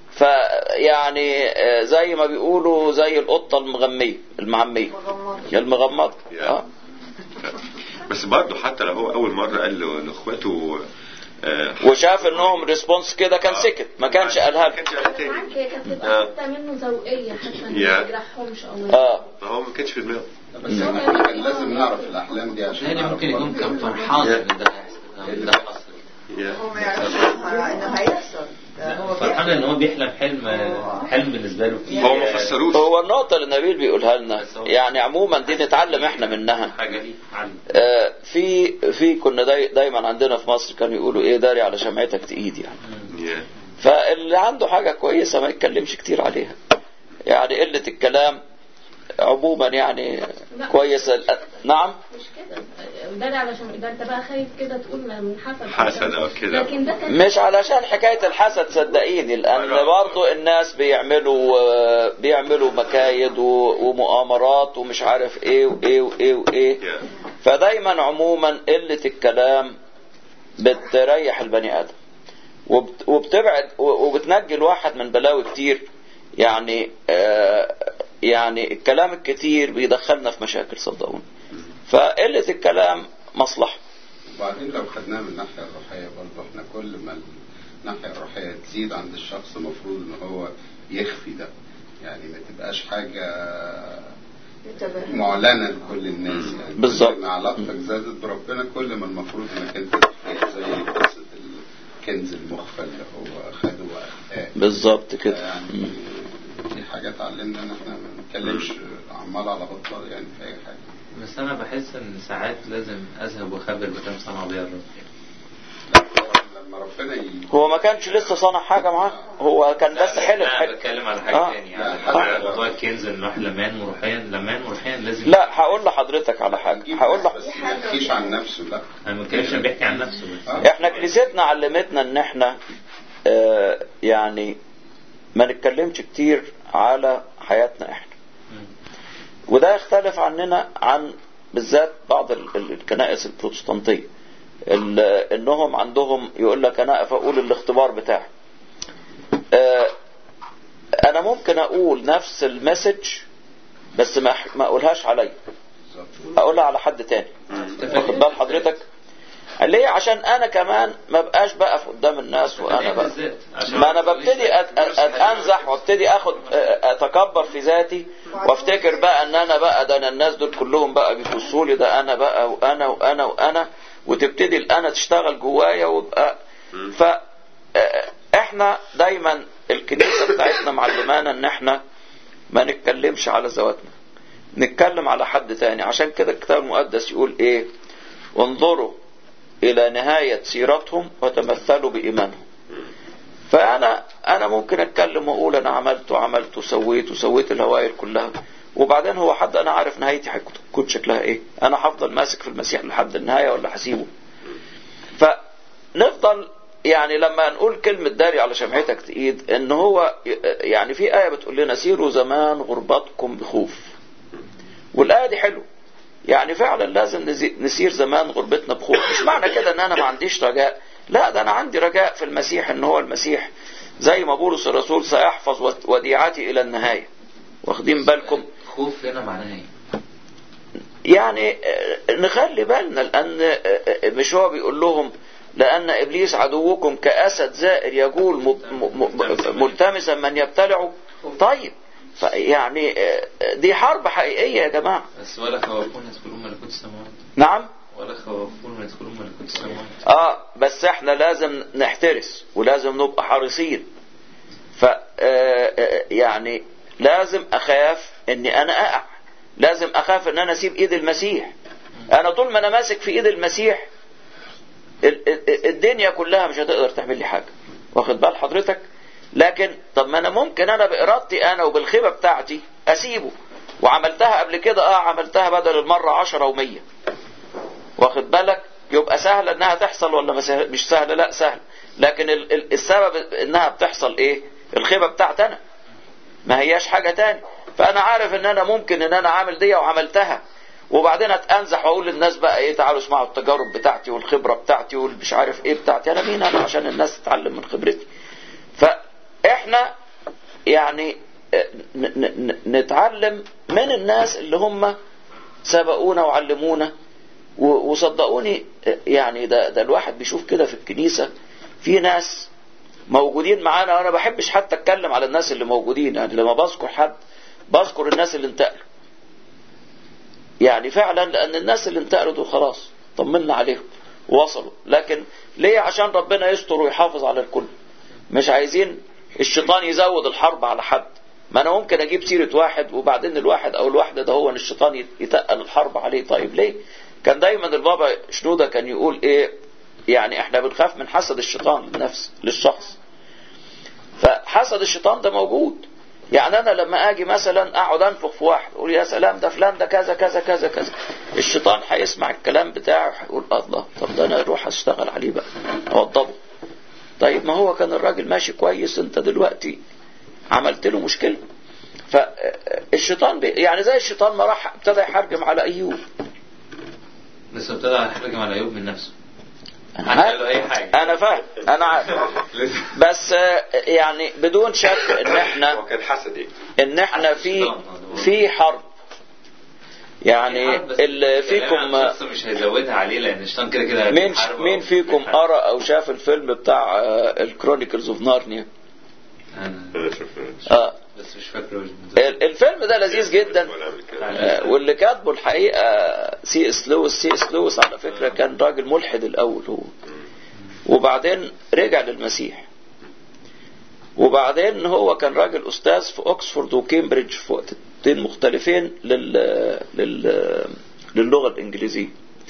فيعني آه، زي ما بيقولوا زي القطة المغمية المعمية المغمضة اه بس برضه حتى لو هو اول مرة قال له- لاخواته آه، وشاف انهم ريسبونس كده كان سكت ما كانش قالها ما له. كانش قال تاني معاك هي كانت آه. تبقى حتى منه ذوقية حتى ما يا. يجرحهمش او ما اه فهو ما كانش في دماغه بس احنا كان لازم نعرف الاحلام دي عشان يعني نعرف ممكن يكون برضه كان فرحان ان ده هيحصل إن ده حصل يا هو ما يعرفش انه هيحصل ده هو فرحان ان هو بيحلم حلم حلم بالنسبه له فيه هو ما فسروش هو النقطة اللي نبيل بيقولها لنا يعني عموما دي نتعلم احنا منها حاجه دي علم آه، في في كنا داي دايما عندنا في مصر كانوا يقولوا ايه داري على شمعتك تقيد يعني يا فاللي عنده حاجة كويسة ما يتكلمش كتير عليها يعني قلة الكلام عموما يعني كويسة نعم مش كده ده علشان ده انت بقى خايف كده تقول من حسد حسد أو كده. لكن ده كان مش علشان حكاية الحسد صدقيني لأن برضو الناس بيعملوا آه، بيعملوا مكايد و- ومؤامرات ومش عارف ايه وايه وايه وايه يا فدايما عموما قلة الكلام بتريح البني آدم وبت- وبتبعد و- وبتنجي الواحد من بلاوي كتير يعني آه يعني الكلام الكتير بيدخلنا في مشاكل صدقوني فقلة الكلام مصلحة وبعدين لو خدناها من الناحية الروحية برضه احنا كل ما الناحية الروحية تزيد عند الشخص المفروض ان هو يخفي ده يعني ما تبقاش حاجة معلنة لكل الناس يعني بالظبط. كل ما علاقتك زادت بربنا كل ما المفروض انك انت تخفيها زي قصة الكنز المخفى اللي هو خده واخفاه بالظبط كده يعني دي حاجة اتعلمنا ان احنا ما نتكلمش عمال على بطال يعني في اي حاجة بس انا بحس ان ساعات لازم اذهب واخبر بكم صنع بيا الرب لا، لما ربنا ي... هو ما كانش لسه صنع حاجة معاه هو كان بس حلم لا حلم بتكلم على حاجه آه. تاني يعني لا، على لا. موضوع الكنز ان الواحد لمان وروحيا لمان وروحيا لازم لا هقول لحضرتك على حاجة هقول لح... بس ما يحكيش عن نفسه لا انا ما بتكلمش إنه بيحكي عن نفسه بس آه. احنا كنيستنا علمتنا ان احنا آه يعني ما نتكلمش كتير على حياتنا احنا وده يختلف عننا عن بالذات بعض ال- ال- الكنائس البروتستانتية ال- انهم عندهم يقول لك انا اقول الاختبار بتاعي آه، انا ممكن اقول نفس المسج بس ما أح- ما اقولهاش عليا اقولها على حد تاني واخد بال حضرتك ليه عشان انا كمان ما بقاش بقف قدام الناس وانا بقى بالذات عشان ما انا ببتدي أت- أت- اتنزح وابتدي اخد اتكبر في ذاتي وافتكر بقى ان انا بقى ده انا الناس دول كلهم بقى بيبصوا لي ده انا بقى وانا وانا وانا وتبتدي الانا تشتغل جوايا وابقى ف احنا دايما الكنيسه بتاعتنا معلمانا ان احنا ما نتكلمش على ذواتنا نتكلم على حد تاني عشان كده الكتاب المقدس يقول ايه انظروا الى نهايه سيرتهم وتمثلوا بايمانهم فانا انا ممكن اتكلم واقول انا عملت وعملت وسويت وسويت الهوائر كلها وبعدين هو حد انا عارف نهايتي هتكون شكلها ايه انا هفضل ماسك في المسيح لحد النهايه ولا هسيبه فنفضل يعني لما نقول كلمة داري على شمعتك تقيد ان هو يعني في آية بتقول لنا سيروا زمان غربتكم بخوف والآية دي حلوه يعني فعلا لازم نزي- نسير زمان غربتنا بخوف مش معنى كده ان انا ما عنديش رجاء لا ده انا عندي رجاء في المسيح ان هو المسيح زي ما بولس الرسول سيحفظ ود- وديعتي الى النهاية واخدين بالكم خوف هنا معناها ايه؟ يعني آه، نخلي بالنا لان آه، آه، مش هو بيقول لهم لان ابليس عدوكم كاسد زائر يقول م- م- م- ملتمسا من يبتلعه طيب يعني آه، دي حرب حقيقيه يا جماعه بس ولا خوافون يدخلون ملكوت السماوات نعم ولا خوافون يدخلون ملكوت السماوات اه بس احنا لازم نحترس ولازم نبقى حريصين ف آه، آه، يعني لازم اخاف اني انا اقع لازم اخاف ان انا اسيب ايد المسيح انا طول ما انا ماسك في ايد المسيح ال- ال- الدنيا كلها مش هتقدر تعمل لي حاجة واخد بال حضرتك لكن طب ما انا ممكن انا بارادتي انا وبالخيبة بتاعتي اسيبه وعملتها قبل كده اه عملتها بدل المرة عشرة ومية واخد بالك يبقى سهلة انها تحصل ولا ما سهل مش سهلة لا سهل لكن ال- ال- السبب انها بتحصل ايه الخيبة بتاعتي انا ما هياش حاجة تاني فانا عارف ان انا ممكن ان انا عامل دي وعملتها وبعدين اتنزح واقول للناس بقى ايه تعالوا اسمعوا التجارب بتاعتي والخبرة بتاعتي والمش عارف ايه بتاعتي انا مين انا عشان الناس تتعلم من خبرتي فاحنا يعني ن- ن- ن- نتعلم من الناس اللي هم سبقونا وعلمونا و- وصدقوني يعني ده ده الواحد بيشوف كده في الكنيسة في ناس موجودين معانا وانا بحبش حتى اتكلم على الناس اللي موجودين يعني لما بذكر حد بذكر الناس اللي انتقلوا يعني فعلا لان الناس اللي انتقلوا دول خلاص طمنا عليهم وصلوا لكن ليه عشان ربنا يستر ويحافظ على الكل مش عايزين الشيطان يزود الحرب على حد ما انا ممكن اجيب سيرة واحد وبعدين الواحد او الواحدة ده هو ان الشيطان يتقل الحرب عليه طيب ليه كان دايما البابا شنودة كان يقول ايه يعني احنا بنخاف من حسد الشيطان للنفس للشخص فحسد الشيطان ده موجود يعني انا لما اجي مثلا اقعد انفخ في واحد اقول يا سلام ده فلان ده كذا كذا كذا كذا الشيطان هيسمع الكلام بتاعه هيقول الله طب ده انا اروح اشتغل عليه بقى اوضبه طيب ما هو كان الراجل ماشي كويس انت دلوقتي عملت له مشكله فالشيطان بي يعني زي الشيطان ما راح ابتدى يحرجم على ايوب بس ابتدى يحرجم على ايوب من نفسه انا عمل له اي حاجه انا فاهم انا عارف بس آه، يعني بدون شك ان احنا هو كان حسد ايه ان احنا في في حرب يعني اللي فيكم بس مش هيزودها عليه لان الشيطان كده كده مين بيحاربه. مين فيكم قرا او شاف الفيلم بتاع الكرونيكلز اوف نارنيا انا انا شوف اه بس مش فاكره ال- الفيلم ده لذيذ جدا ولا عمل كده. آه، واللي كاتبه الحقيقه سي اس لويس سي اس لويس على فكره كان راجل ملحد الاول هو وبعدين رجع للمسيح وبعدين هو كان راجل استاذ في اوكسفورد وكامبريدج في وقتين مختلفين لل... لل... للغه الانجليزيه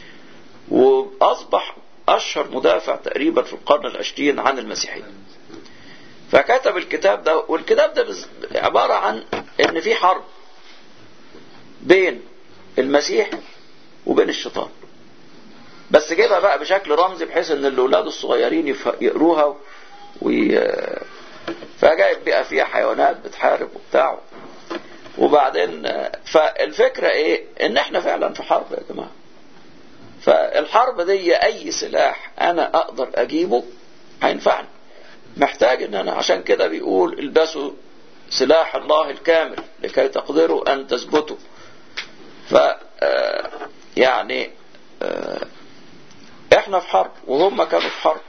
واصبح اشهر مدافع تقريبا في القرن العشرين عن المسيحيه فكتب الكتاب ده والكتاب ده بز- عباره عن ان في حرب بين المسيح وبين الشيطان بس جيبها بقى بشكل رمزي بحيث ان الاولاد الصغيرين يف- يقروها وي... فجايب بقى فيها حيوانات بتحارب وبتاع وبعدين فالفكرة ايه ان احنا فعلا في حرب يا جماعة فالحرب دي اي سلاح انا اقدر اجيبه هينفعني محتاج ان انا عشان كده بيقول البسوا سلاح الله الكامل لكي تقدروا ان تثبتوا ف آه، يعني آه، احنا في حرب وهم كانوا في حرب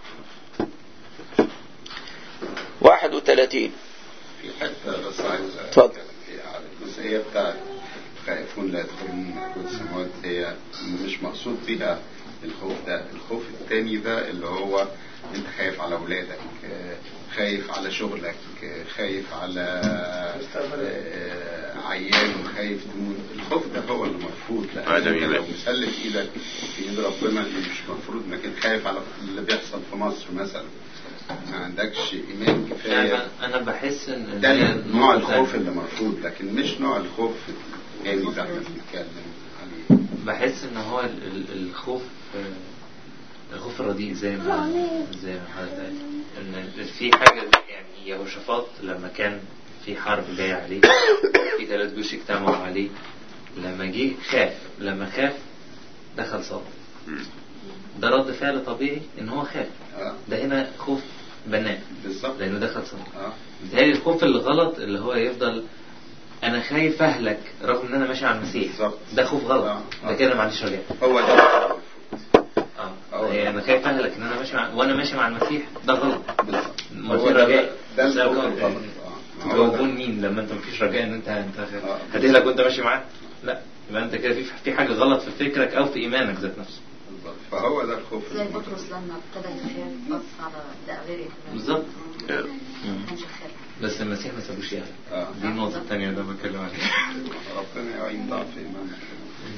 31 في حتة بس عايز اتفضل. أتكلم فيها على الجزئية بتاعت خائفون لا يدخلون ملكوت السماوات هي مش مقصود بيها الخوف ده الخوف التاني ده اللي هو انت خايف على اولادك آه، خايف على شغلك آه، خايف على آه، عيان وخايف تموت الخوف ده هو اللي مرفوض لان هذا انت إيمان. لو مسلف ايدك في ايد ربنا مش مفروض انك انت خايف على اللي بيحصل في مصر مثلا ما عندكش ايمان كفايه انا انا بحس ان إن ده هي نوع نقطة الخوف تانية. اللي مرفوض لكن مش نوع الخوف الثاني اللي احنا بنتكلم عليه بحس ان هو ال- ال- الخوف آه، الخوف الرديء زي ما زي ما حضرتك قال ان في حاجه زي- يعني يهوشافاط لما كان في حرب جايه عليه في ثلاث جيوش اجتمعوا عليه لما جه خاف لما خاف دخل صاب ده رد فعل طبيعي ان هو خاف اه ده هنا خوف بناء بالظبط لانه دخل صاب اه بيتهيألي الخوف الغلط اللي هو يفضل انا خايف اهلك رغم ان انا ماشي على المسيح بالظبط. ده خوف غلط آه. ده كده ما عنديش رجاء هو ده اه أول. يعني انا خايف اهلك ان انا ماشي مع... وانا ماشي مع المسيح ده غلط بالظبط ما هو في ده رجاء ده بس الخوف أنا- الغلط آه. ما هو ده. جاوبون مين لما انت مفيش رجاء ان انت انت آه. هتهلك وانت ماشي معاه لا يبقى انت كده في في حاجه غلط في فكرك او في ايمانك ذات نفسه بالظبط. فهو ده الخوف زي اللي بطرس لما ابتدى يخاف بص على ده غير بالظبط ما كانش خاف بس المسيح ما سابوش يعني آه. دي النقطه الثانيه اللي انا بتكلم عليها ربنا يعين ضعف ايمانك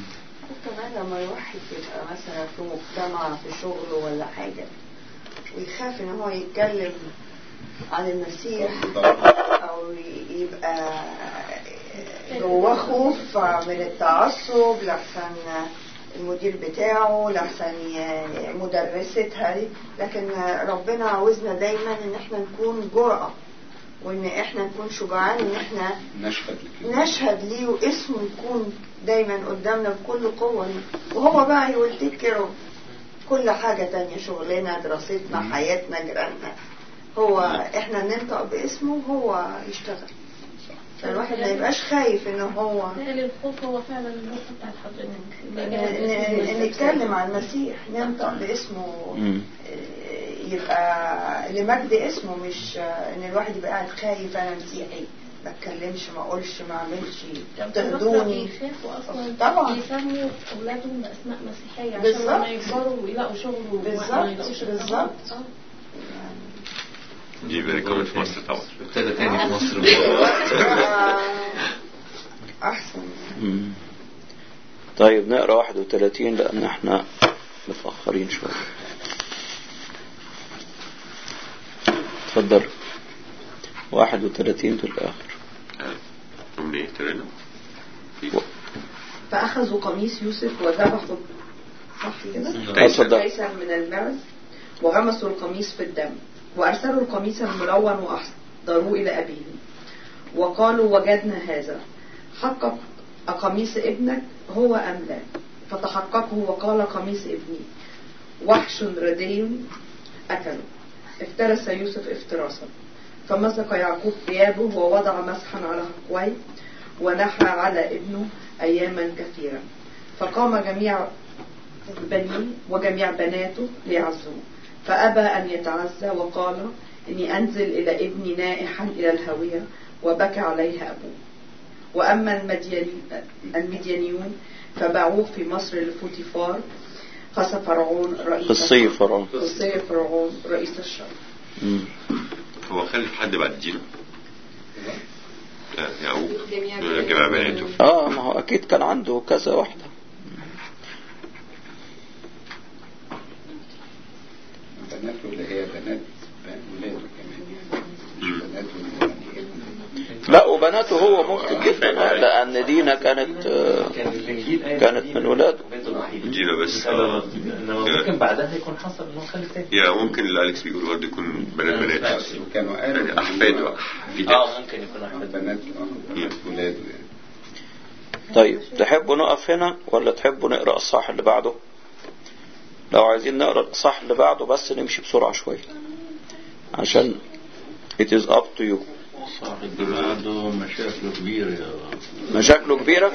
كمان لما الواحد يبقى مثلا في مجتمع في شغله ولا حاجة ويخاف ان هو يتكلم عن المسيح او يبقى جواه خوف من التعصب لحسن المدير بتاعه لحسن ي- مدرستها دي لكن ربنا عاوزنا دايما ان احنا نكون جرأة وان احنا نكون شجعان ان احنا نشهد لك نشهد ليه واسمه يكون دايما قدامنا بكل قوة وهو بقى يفتكره كل حاجة تانية شغلنا دراستنا حياتنا جيراننا هو احنا ننطق باسمه وهو يشتغل فالواحد ما يبقاش خايف ان هو بالتالي الخوف هو فعلا النقطة بتاعت حضرتك ن- ن- نتكلم عن المسيح ننطق باسمه مم. آه، يبقى لمجد اسمه مش آه، ان الواحد يبقى قاعد خايف انا مسيحي ما اتكلمش ما اقولش ما اعملش تهدوني بيخافوا اصلا طبعا. يسموا اولادهم باسماء مسيحيه عشان بالظبط. لما يكبروا ويلاقوا شغل وما بالظبط، يلاقوش بالظبط. ارتباط. آه. دي فيري كومن في مصر طبعا ابتدى تاني في مصر احسن مم. طيب نقرا 31 لان احنا متاخرين شويه اتفضل 31 في الاخر من ايه ترينا فأخذوا قميص يوسف وذبحوا صح كده؟ اتفضل. قيصر من المعز وغمسوا القميص في الدم وأرسلوا القميص الملون وأحضروه إلى أبيه وقالوا وجدنا هذا حقق قميص ابنك هو أم لا فتحققوا وقال قميص ابني وحش ردي أكله افترس يوسف افتراسا فمسك يعقوب ثيابه ووضع مسحا على حقويه ونحى على ابنه أياما كثيرة فقام جميع بنيه وجميع بناته ليعزوه فأبى أن يتعزى وقال إني أنزل إلى ابني نائحا إلى الهوية وبكى عليه أبوه وأما المدياني- المديانيون فباعوه في مصر لفوتيفار قص فرعون رئيس قصي فرعون قصي فرعون رئيس الشر مم. هو خلف حد بعد دينا آه، يعقوب جميع جميع بناته اه ما هو اكيد كان عنده كذا واحده بناته اللي هي بنات ولاده كمان مش بناته اللي يعني ابن لا وبناته هو ممكن جدا آه، لان دينا كانت آه، كانت من ولاده دينا بس آه. انما ممكن بعدها يكون حصل انه خلف تاني يا ممكن اللي أليكس بيقول برضه يكون بنات بنات كانوا قالوا يعني أحفاده أحفيده اه ممكن يكون احمد بنات آه، بنات ولاده يعني طيب تحبوا نقف هنا ولا تحبوا نقرا الصح اللي بعده لو عايزين نقرا الصح اللي بعده بس نمشي بسرعه شويه عشان it is up to you صاحب عنده مشاكل كبيرة يا مشاكله كبيره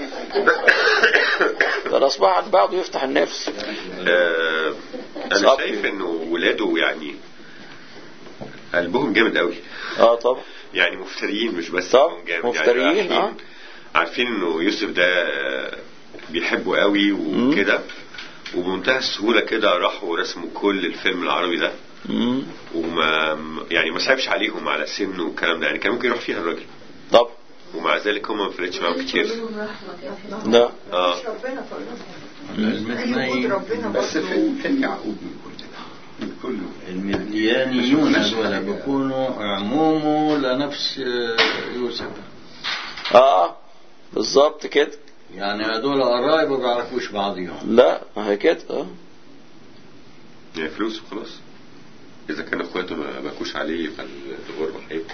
ده الاصبح اللي بعده يفتح النفس آه، أنا صعب. شايف إنه ولاده يعني قلبهم جامد قوي اه طبعا يعني مفتريين مش بس طب، قلبهم جامد مفتريين، يعني آه. عارفين, عارفين إنه يوسف ده آه، بيحبه قوي وكده وبمنتهى السهولة كده راحوا رسموا كل الفيلم العربي ده مم. وما يعني ما صعبش عليهم على سنه والكلام ده يعني كان ممكن يروح فيها الراجل طب ومع ذلك هم ما فرقتش معاهم كتير ده اه مش ربنا فقلنا أي وجود المدني ربنا بس برضه فين فين يعقوب من كل ده؟ من كله المديانيون هذول بيكونوا عمومه لنفس يوسف اه بالظبط كده يعني هذول قرايب ما بيعرفوش بعضهم لا ما هي كده اه يعني فلوس وخلاص اذا كان اخواته ما باكوش عليه فالغربة هيبقوا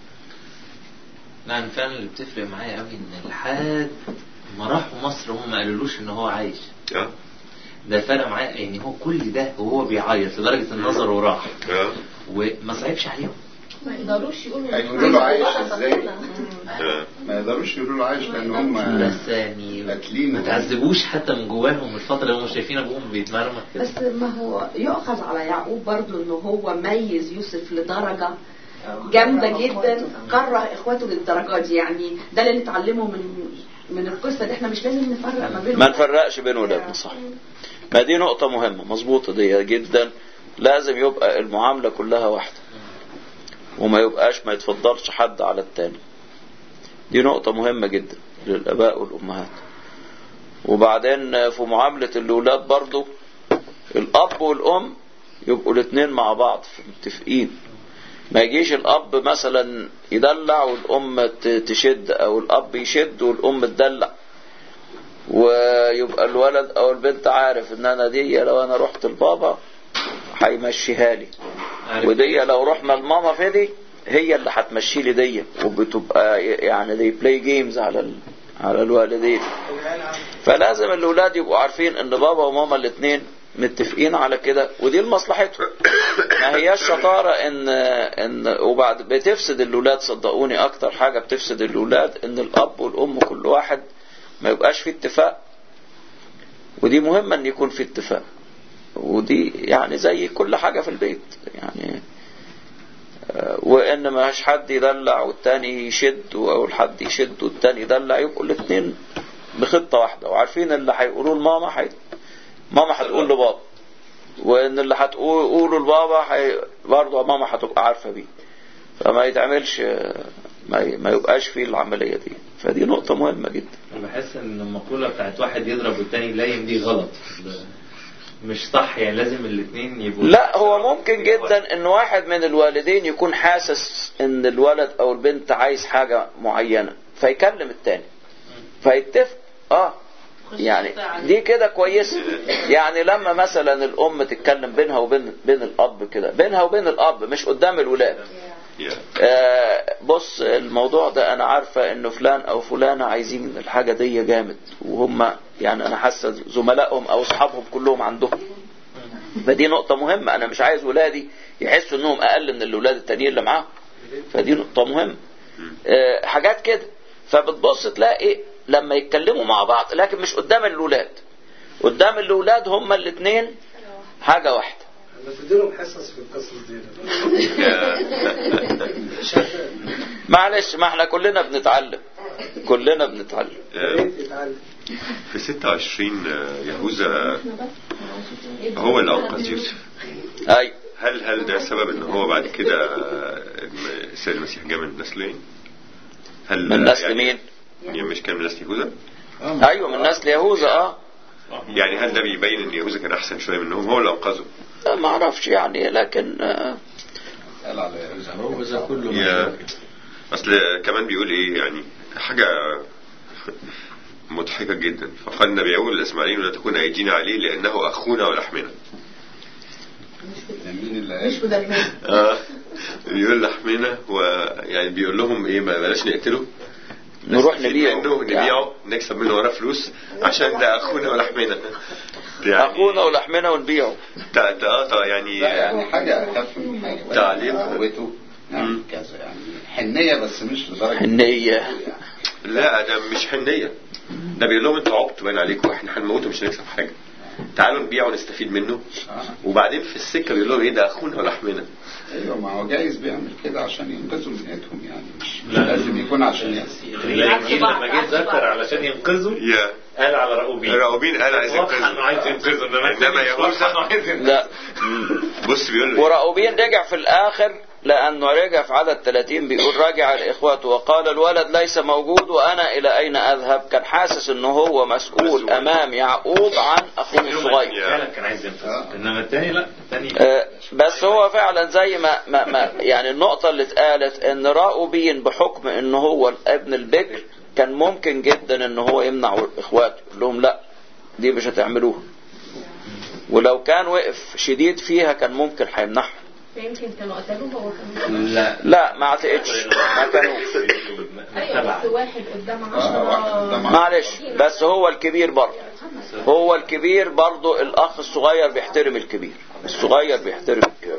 لا أنا فعلا اللي بتفرق معايا قوي ان لحد ما راحوا مصر هم ما قالولوش ان هو عايش اه ده فرق معايا يعني هو كل ده وهو بيعيط لدرجة ان نظره راح اه وما صعبش عليهم ما يقدروش يقولوا هيقولوا له عايش ازاي؟ اه ما يقدروش يقولوا له عايش لان هم بس يعني قاتلين ما تعذبوش حتى من جواهم الفترة اللي هم شايفين ابوهم بيتمرمط كده بس ما هو يؤخذ على يعقوب برضو انه هو ميز يوسف لدرجة جامدة جدا كره اخواته للدرجة دي يعني ده اللي نتعلمه من من القصة دي احنا مش لازم نفرق ما بينهم ما نفرقش بين ولادنا صح ما دي نقطة مهمة مظبوطة دي جدا لازم يبقى المعاملة كلها واحدة وما يبقاش ما يتفضلش حد على التاني دي نقطة مهمة جدا للآباء والأمهات وبعدين في معاملة الأولاد برضو الأب والأم يبقوا الاتنين مع بعض متفقين ما يجيش الأب مثلا يدلع والأم ت- تشد أو الأب يشد والأم تدلع ويبقى الولد أو البنت عارف إن أنا دي لو أنا رحت لبابا هيمشيها لي عارف. ودي لو رحنا لماما في دي هي اللي هتمشي لي دي وبتبقى يعني دي بلاي جيمز على ال... على الوالدين فلازم الاولاد يبقوا عارفين ان بابا وماما الاثنين متفقين على كده ودي لمصلحتهم ما هياش شطاره ان ان وبعد بتفسد الاولاد صدقوني اكتر حاجه بتفسد الاولاد ان الاب والام كل واحد ما يبقاش في اتفاق ودي مهمه ان يكون في اتفاق ودي يعني زي كل حاجه في البيت يعني آه، وان ما فيش حد يدلع والتاني يشد او الحد يشد والتاني يدلع يبقوا الاثنين بخطه واحده وعارفين اللي هيقولوه لماما حي... ماما هتقول لبابا وان اللي هتقوله لبابا حي... برضه ماما هتبقى عارفه بيه فما يتعملش ما, ي... ما يبقاش فيه العمليه دي فدي نقطه مهمه جدا انا بحس ان المقولة بتاعت واحد يضرب والتاني يلايم دي غلط مش صح يعني لازم الاثنين يبقوا لا هو ممكن جدا ان واحد من الوالدين يكون حاسس ان الولد او البنت عايز حاجة معينة فيكلم التاني فيتفق اه يعني دي كده كويسة يعني لما مثلا الام تتكلم بينها وبين بين الاب كده بينها وبين الاب مش قدام الولاد آه بص الموضوع ده انا عارفة انه فلان او فلانة عايزين الحاجة دي جامد وهم يعني انا حاسة زملائهم او اصحابهم كلهم عندهم فدي نقطة مهمة انا مش عايز ولادي يحسوا انهم اقل من الاولاد التانيين اللي معاهم فدي نقطة مهمة آه حاجات كده فبتبص تلاقي لما يتكلموا مع بعض لكن مش قدام الاولاد قدام الاولاد هما الاثنين حاجة واحدة بس تديلهم حصص في القصص دي معلش ما احنا كلنا بنتعلم كلنا بنتعلم في 26 يهوذا هو اللي انقذ يوسف اي هل هل ده سبب ان هو بعد كده السيد المسيح جاء من نسلين؟ هل من نسل مين؟ يعني مش كان من نسل يهوذا؟ ايوه من نسل يهوذا اه يعني هل ده بيبين ان يهوذا كان احسن شويه منهم هو اللي انقذه؟ ما اعرفش يعني لكن آه قال على يهوذا كله يا اصل كمان بيقول ايه يعني حاجه مضحكه جدا فقال النبي يقول لاسماعيل ولا تكون ايدينا عليه لانه اخونا ولحمنا مين اللي مش بدلنا اه بيقول لحمنا ويعني بيقول لهم ايه ما بلاش نقتله نروح نبيعه نبيعه نبيعه نكسب منه وراه فلوس عشان ده اخونا ولحمنا يعني اخونا ولحمنا ونبيعه تا تا تا يعني لا يعني حاجة أخف من حاجة تعليم. قوته يعني كذا يعني حنية بس مش لدرجة حنية لا ده مش حنيه ده بيقول لهم انتوا عبطوا باين عليكم احنا هنموته مش هنكسب حاجه تعالوا نبيعه ونستفيد منه وبعدين في السكه بيقول لهم ايه ده اخونا ولحمنا ايوه ما هو جايز بيعمل كده عشان ينقذوا من ايدهم يعني مش, مش لازم يكون عشان يأذي الانجيل لما جه ذكر علشان ينقذوا يا قال على رأوبين راؤوبين قال عايز واضح ينقذه انه عايز ينقذه انما انما التاني مش واضح انه يهوذا عايز ينقذه لا بص بيقول وراؤوبين رجع في الاخر لانه رجع في عدد 30 بيقول راجع لاخواته وقال الولد ليس موجود وانا الى اين اذهب كان حاسس انه هو مسؤول امام يعقوب عن اخوه الصغير فعلا كان عايز ينقذه انما التاني لا التاني آه، بس هو فعلا زي ما, ما, ما يعني النقطة اللي اتقالت ان راؤوبين بحكم ان هو ابن البكر كان ممكن جدا ان هو يمنع اخواته يقول لهم لا دي مش هتعملوها ولو كان وقف شديد فيها كان ممكن هيمنعها يمكن كانوا قتلوه هو كمان لا لا ما اعتقدش ما كانوش ايوه بس واحد قدام آه، عشرة معلش بس هو الكبير برضه هو الكبير برضه الاخ الصغير بيحترم الكبير الصغير بيحترم الكبير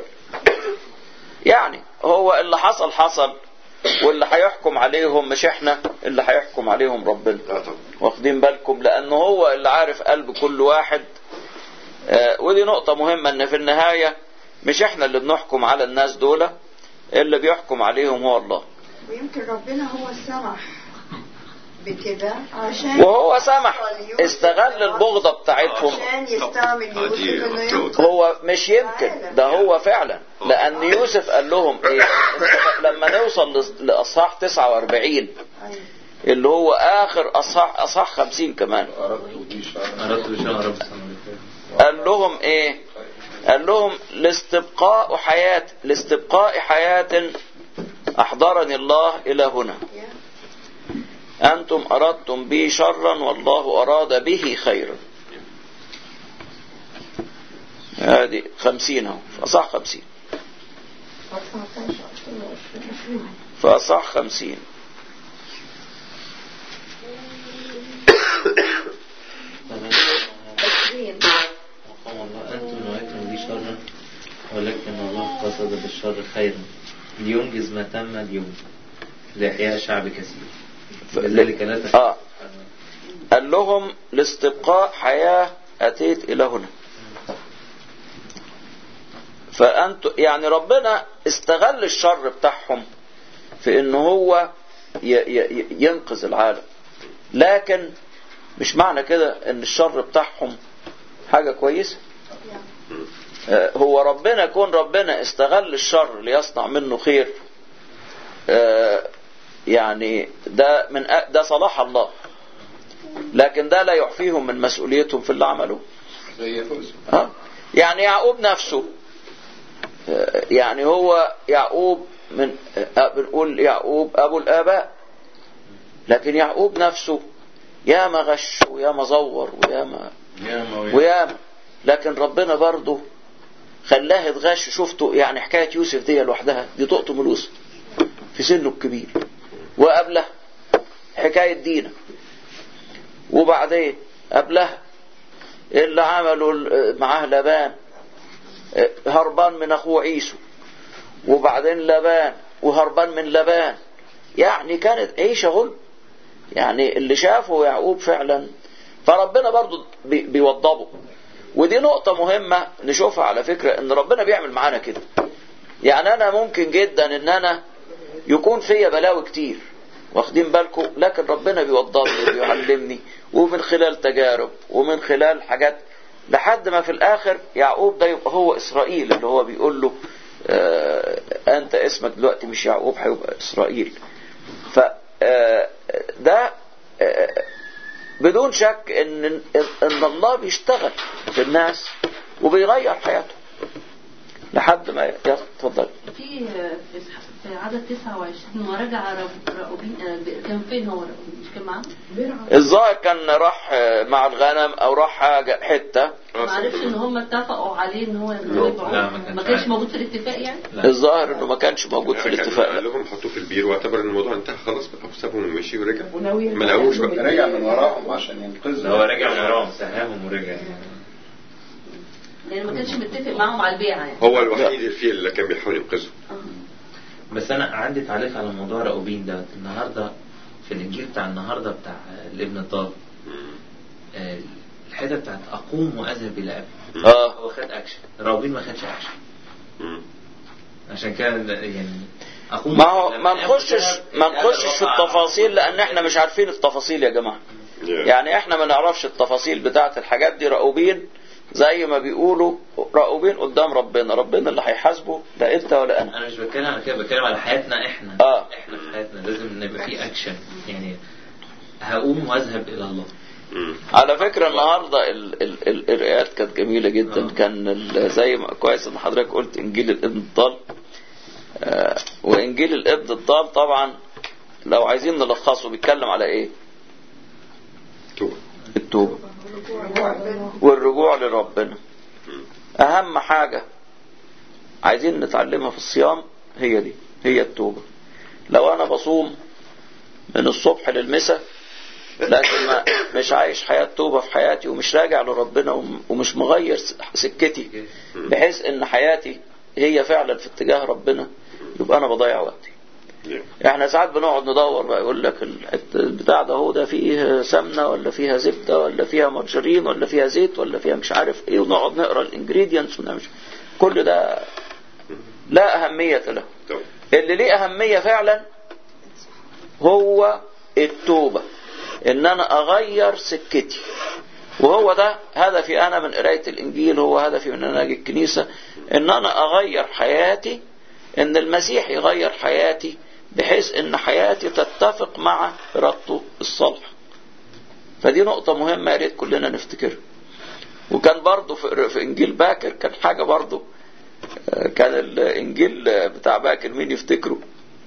يعني هو اللي حصل حصل واللي هيحكم عليهم مش احنا اللي هيحكم عليهم ربنا واخدين بالكم لان هو اللي عارف قلب كل واحد آه ودي نقطة مهمة ان في النهاية مش احنا اللي بنحكم على الناس دول اللي بيحكم عليهم هو الله ويمكن ربنا هو السمح بكده عشان وهو سمح استغل البغضة بتاعتهم عشان يستعمل يوسف انه ينقذ هو مش يمكن ده هو فعلا لان يوسف قال لهم ايه لما نوصل لص- لاصحاح 49 اللي هو آخر أصح أصح خمسين كمان أردت بشرا رب السماوات قال لهم إيه قال لهم لاستبقاء حياة لاستبقاء حياة أحضرني الله إلى هنا أنتم أردتم بي شرا والله أراد به خيرا هذه خمسين اهو فأصح خمسين فأصح خمسين وقال الله أنتم نويتم بي شرا ولكن الله قصد بالشر خيرا لينجز ما تم اليوم لإحياء شعب كثير لذلك لا تخاف آه. قال لهم لاستبقاء حياة أتيت إلى هنا فأنت يعني ربنا استغل الشر بتاعهم في ان هو ي- ي- ينقذ العالم لكن مش معنى كده ان الشر بتاعهم حاجة كويسة آه، هو ربنا يكون ربنا استغل الشر ليصنع منه خير آه، يعني ده من أ- ده صلاح الله لكن ده لا يعفيهم من مسؤوليتهم في اللي عملوه زي يهوذا ها؟ يعني يعقوب نفسه آه، يعني هو يعقوب من آه، بنقول يعقوب ابو الاباء لكن يعقوب نفسه يا ما غش ويا ما زور ويا ما ويا ما لكن ربنا برضه خلاه يتغش شفتوا يعني حكايه يوسف دي لوحدها دي تقطم الوسط في سنه الكبير وقبلها حكايه دينا وبعدين قبلها اللي عملوا ال- معاه لبان اه، هربان من اخوه عيسو وبعدين لبان وهربان من لبان يعني كانت عيشة غل يعني اللي شافه يعقوب فعلا فربنا برضو بي- بيوضبه ودي نقطة مهمة نشوفها على فكرة ان ربنا بيعمل معانا كده يعني انا ممكن جدا ان انا يكون فيا بلاوي كتير واخدين بالكم لكن ربنا بيوضبني وبيعلمني ومن خلال تجارب ومن خلال حاجات لحد ما في الاخر يعقوب ده يبقى هو اسرائيل اللي هو بيقول له آه انت اسمك دلوقتي مش يعقوب هيبقى اسرائيل ف آه، ده آه، بدون شك ان ان الله بيشتغل في الناس وبيغير حياتهم لحد ما يتفضل في في في عدد 29 ورجع رب- رأوبين آه، كان فين هو رأوبين مش كان معاه؟ الظاهر كان راح مع الغنم او راح حاجه حته ما عرفش ان هم اتفقوا عليه ان هو يبيعوه لا، ما كانش ما كانش عارف. موجود في الاتفاق يعني؟ الظاهر انه ما كانش موجود في الاتفاق قال لهم حطوه في البير واعتبر ان الموضوع انتهى خلاص بقى وسابهم ومشي ورجع وناوي ما لقوش بقى رجع من وراهم عشان ينقذهم هو رجع من وراهم سهاهم ورجع يعني ما كانش متفق معاهم على البيعه يعني هو الوحيد الفيل اللي كان بيحاول ينقذه بس انا عندي تعليق على موضوع راؤوبين ده النهارده في الانجيل بتاع النهارده بتاع آه، الابن الضال آه، الحته بتاعت اقوم واذهب الى ابي اه هو خد اكشن راؤوبين ما خدش اكشن عشان كده يعني اقوم ما هو ما نخشش ما نخشش في التفاصيل لان احنا مش عارفين التفاصيل يا جماعه يعني احنا ما نعرفش التفاصيل بتاعت الحاجات دي راؤوبين زي ما بيقولوا راؤوبين قدام ربنا ربنا اللي هيحاسبه لا انت ولا انا انا مش بتكلم على كده بتكلم على حياتنا احنا اه احنا في حياتنا لازم نبقى في اكشن يعني هقوم واذهب الى الله على فكرة النهاردة ال- ال- ال- القراءات كانت جميلة جدا كان ال- زي ما كويس ان حضرتك قلت انجيل الابن الضال آه، وانجيل الابن الضال طبعا لو عايزين نلخصه بيتكلم على ايه التوبة والرجوع لربنا اهم حاجة عايزين نتعلمها في الصيام هي دي هي التوبة لو انا بصوم من الصبح للمساء لكن ما مش عايش حياة توبة في حياتي ومش راجع لربنا وم- ومش مغير س- سكتي بحيث ان حياتي هي فعلا في اتجاه ربنا يبقى انا بضيع وقتي احنا ساعات بنقعد ندور بقى يقول لك الحت- البتاع ده هو ده فيه سمنه ولا فيها زبده ولا فيها مارجرين ولا فيها زيت ولا فيها مش عارف ايه ونقعد نقرا الانجريدينتس ونعمل كل ده لا اهميه له اللي ليه اهميه فعلا هو التوبه ان انا اغير سكتي وهو ده هدفي انا من قرايه الانجيل هو هدفي من ان انا اجي الكنيسه ان انا اغير حياتي ان المسيح يغير حياتي بحيث ان حياتي تتفق مع ارادته الصالحه فدي نقطه مهمه يا ريت كلنا نفتكرها وكان برضه في في انجيل باكر كان حاجه برضه آه، كان الانجيل بتاع باكر مين يفتكره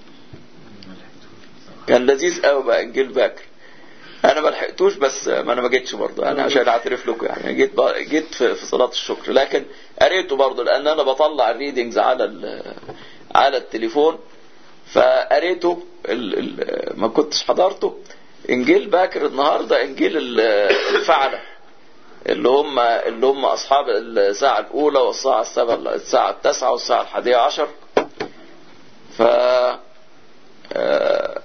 كان لذيذ قوي بقى انجيل باكر انا ما لحقتوش بس ما انا ما جيتش برضه انا عشان اعترف لكم يعني جيت بقى جيت في في صلاه الشكر لكن قريته برضه لان انا بطلع الريدنجز على ال- على التليفون فقريته ال ال ما كنتش حضرته انجيل باكر النهارده انجيل ال- الفعله اللي هم اللي هم اصحاب الساعه الاولى والساعه السابعه الساعه التاسعه والساعه الحادية عشر ف آه،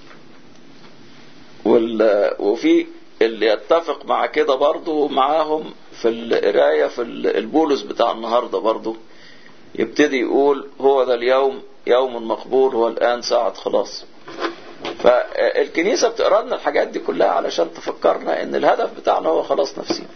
وال وفي اللي يتفق مع كده برضه معاهم في القرايه في ال- البولس بتاع النهارده برضه يبتدي يقول هو ذا اليوم يوم مقبول هو الان ساعه خلاص فالكنيسه بتقرا لنا الحاجات دي كلها علشان تفكرنا ان الهدف بتاعنا هو خلاص نفسينا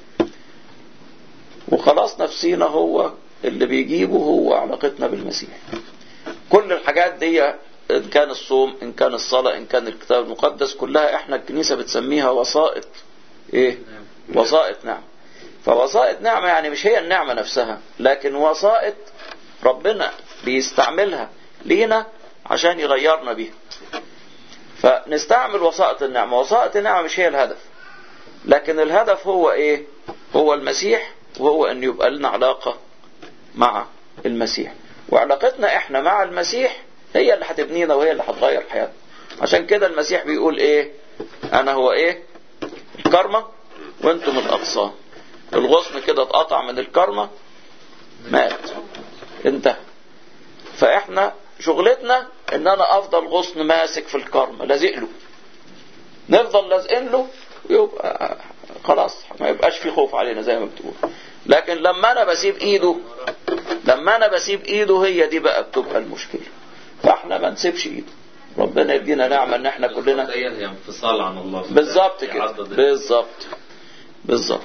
وخلاص نفسينا هو اللي بيجيبه هو علاقتنا بالمسيح كل الحاجات دي ان كان الصوم ان كان الصلاة ان كان الكتاب المقدس كلها احنا الكنيسة بتسميها وسائط ايه وسائط نعم فوسائط نعمة يعني مش هي النعمة نفسها لكن وسائط ربنا بيستعملها لينا عشان يغيرنا بيها فنستعمل وسائط النعمة وسائط النعمة مش هي الهدف لكن الهدف هو ايه هو المسيح وهو ان يبقى لنا علاقة مع المسيح وعلاقتنا احنا مع المسيح هي اللي هتبنينا وهي اللي هتغير حياتنا عشان كده المسيح بيقول ايه انا هو ايه الكرمة وانتم الاغصان الغصن كده اتقطع من الكرمة مات انتهى فاحنا شغلتنا ان انا افضل غصن ماسك في الكرمة لازق له نفضل لازقين له يبقى خلاص ما يبقاش في خوف علينا زي ما بتقول لكن لما انا بسيب ايده لما انا بسيب ايده هي دي بقى بتبقى المشكله فاحنا ما نسيبش ايده ربنا يدينا نعمه ان احنا كلنا هي هي انفصال عن الله بالظبط كده يعضد بالظبط بالظبط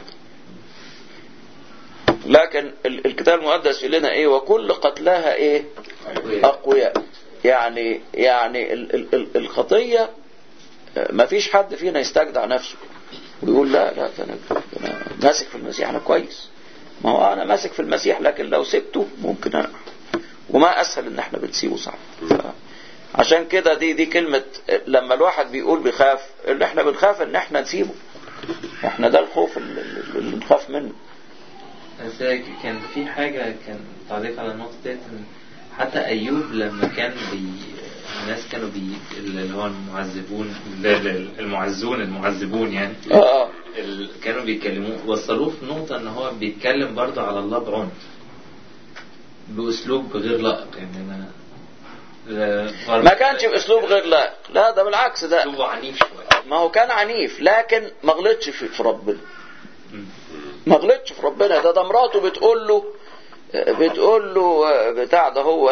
لكن ال- الكتاب المقدس يقول لنا ايه وكل قتلاها ايه اقوياء يعني يعني ال ال ال الخطيه ما فيش حد فينا يستجدع نفسه ويقول لا لا ده انا ده انا ماسك في المسيح انا كويس ما هو انا ماسك في المسيح لكن لو سبته ممكن اقع وما اسهل ان احنا بنسيبه صعب عشان كده دي دي كلمة لما الواحد بيقول بيخاف اللي احنا بنخاف ان احنا نسيبه احنا ده الخوف اللي, اللي نخاف منه بس كان في حاجة كان تعليق على النقطة ديت إن حتى أيوب لما كان بي الناس كانوا بي اللي هو المعذبون المعزون المعذبون يعني اه ال- كانوا بيكلموه وصلوه في نقطة إن هو بيتكلم برضه على الله بعنف بأسلوب غير لائق يعني أنا لا- ما كانش باسلوب غير لائق لا ده بالعكس ده أسلوبه عنيف شوية ما هو كان عنيف لكن ما غلطش في في ربنا ما غلطش في ربنا ده ده مراته بتقول له بتقول له بتاع ده هو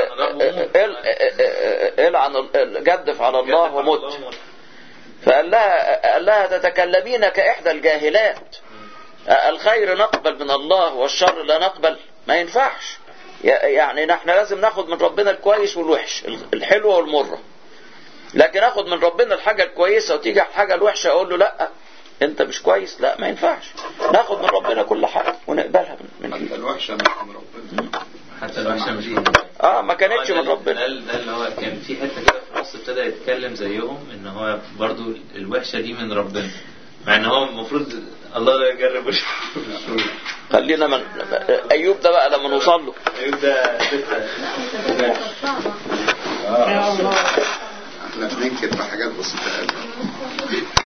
العن جدف على الله ومت فقال لها قال لها تتكلمين كإحدى الجاهلات الخير نقبل من الله والشر لا نقبل ما ينفعش يعني نحن لازم ناخد من ربنا الكويس والوحش الحلوة والمرة لكن اخد من ربنا الحاجة الكويسة وتيجي الحاجة الوحشة اقول له لا انت مش كويس لا ما ينفعش ناخد من ربنا كل حاجة ونقبلها من حتى الوحشة مش من ربنا حتى الوحشة مش من ربنا اه ما كانتش ده- من ربنا ده ده اللي هو كان في حته كده في النص ابتدى يتكلم زيهم ان هو برضو الوحشه دي من ربنا مع ان هو المفروض الله لا يجرب الشرور خلينا من ايوب ده بقى لما نوصل له ايوب ده لسه احنا بننكر في حاجات بسيطة قوي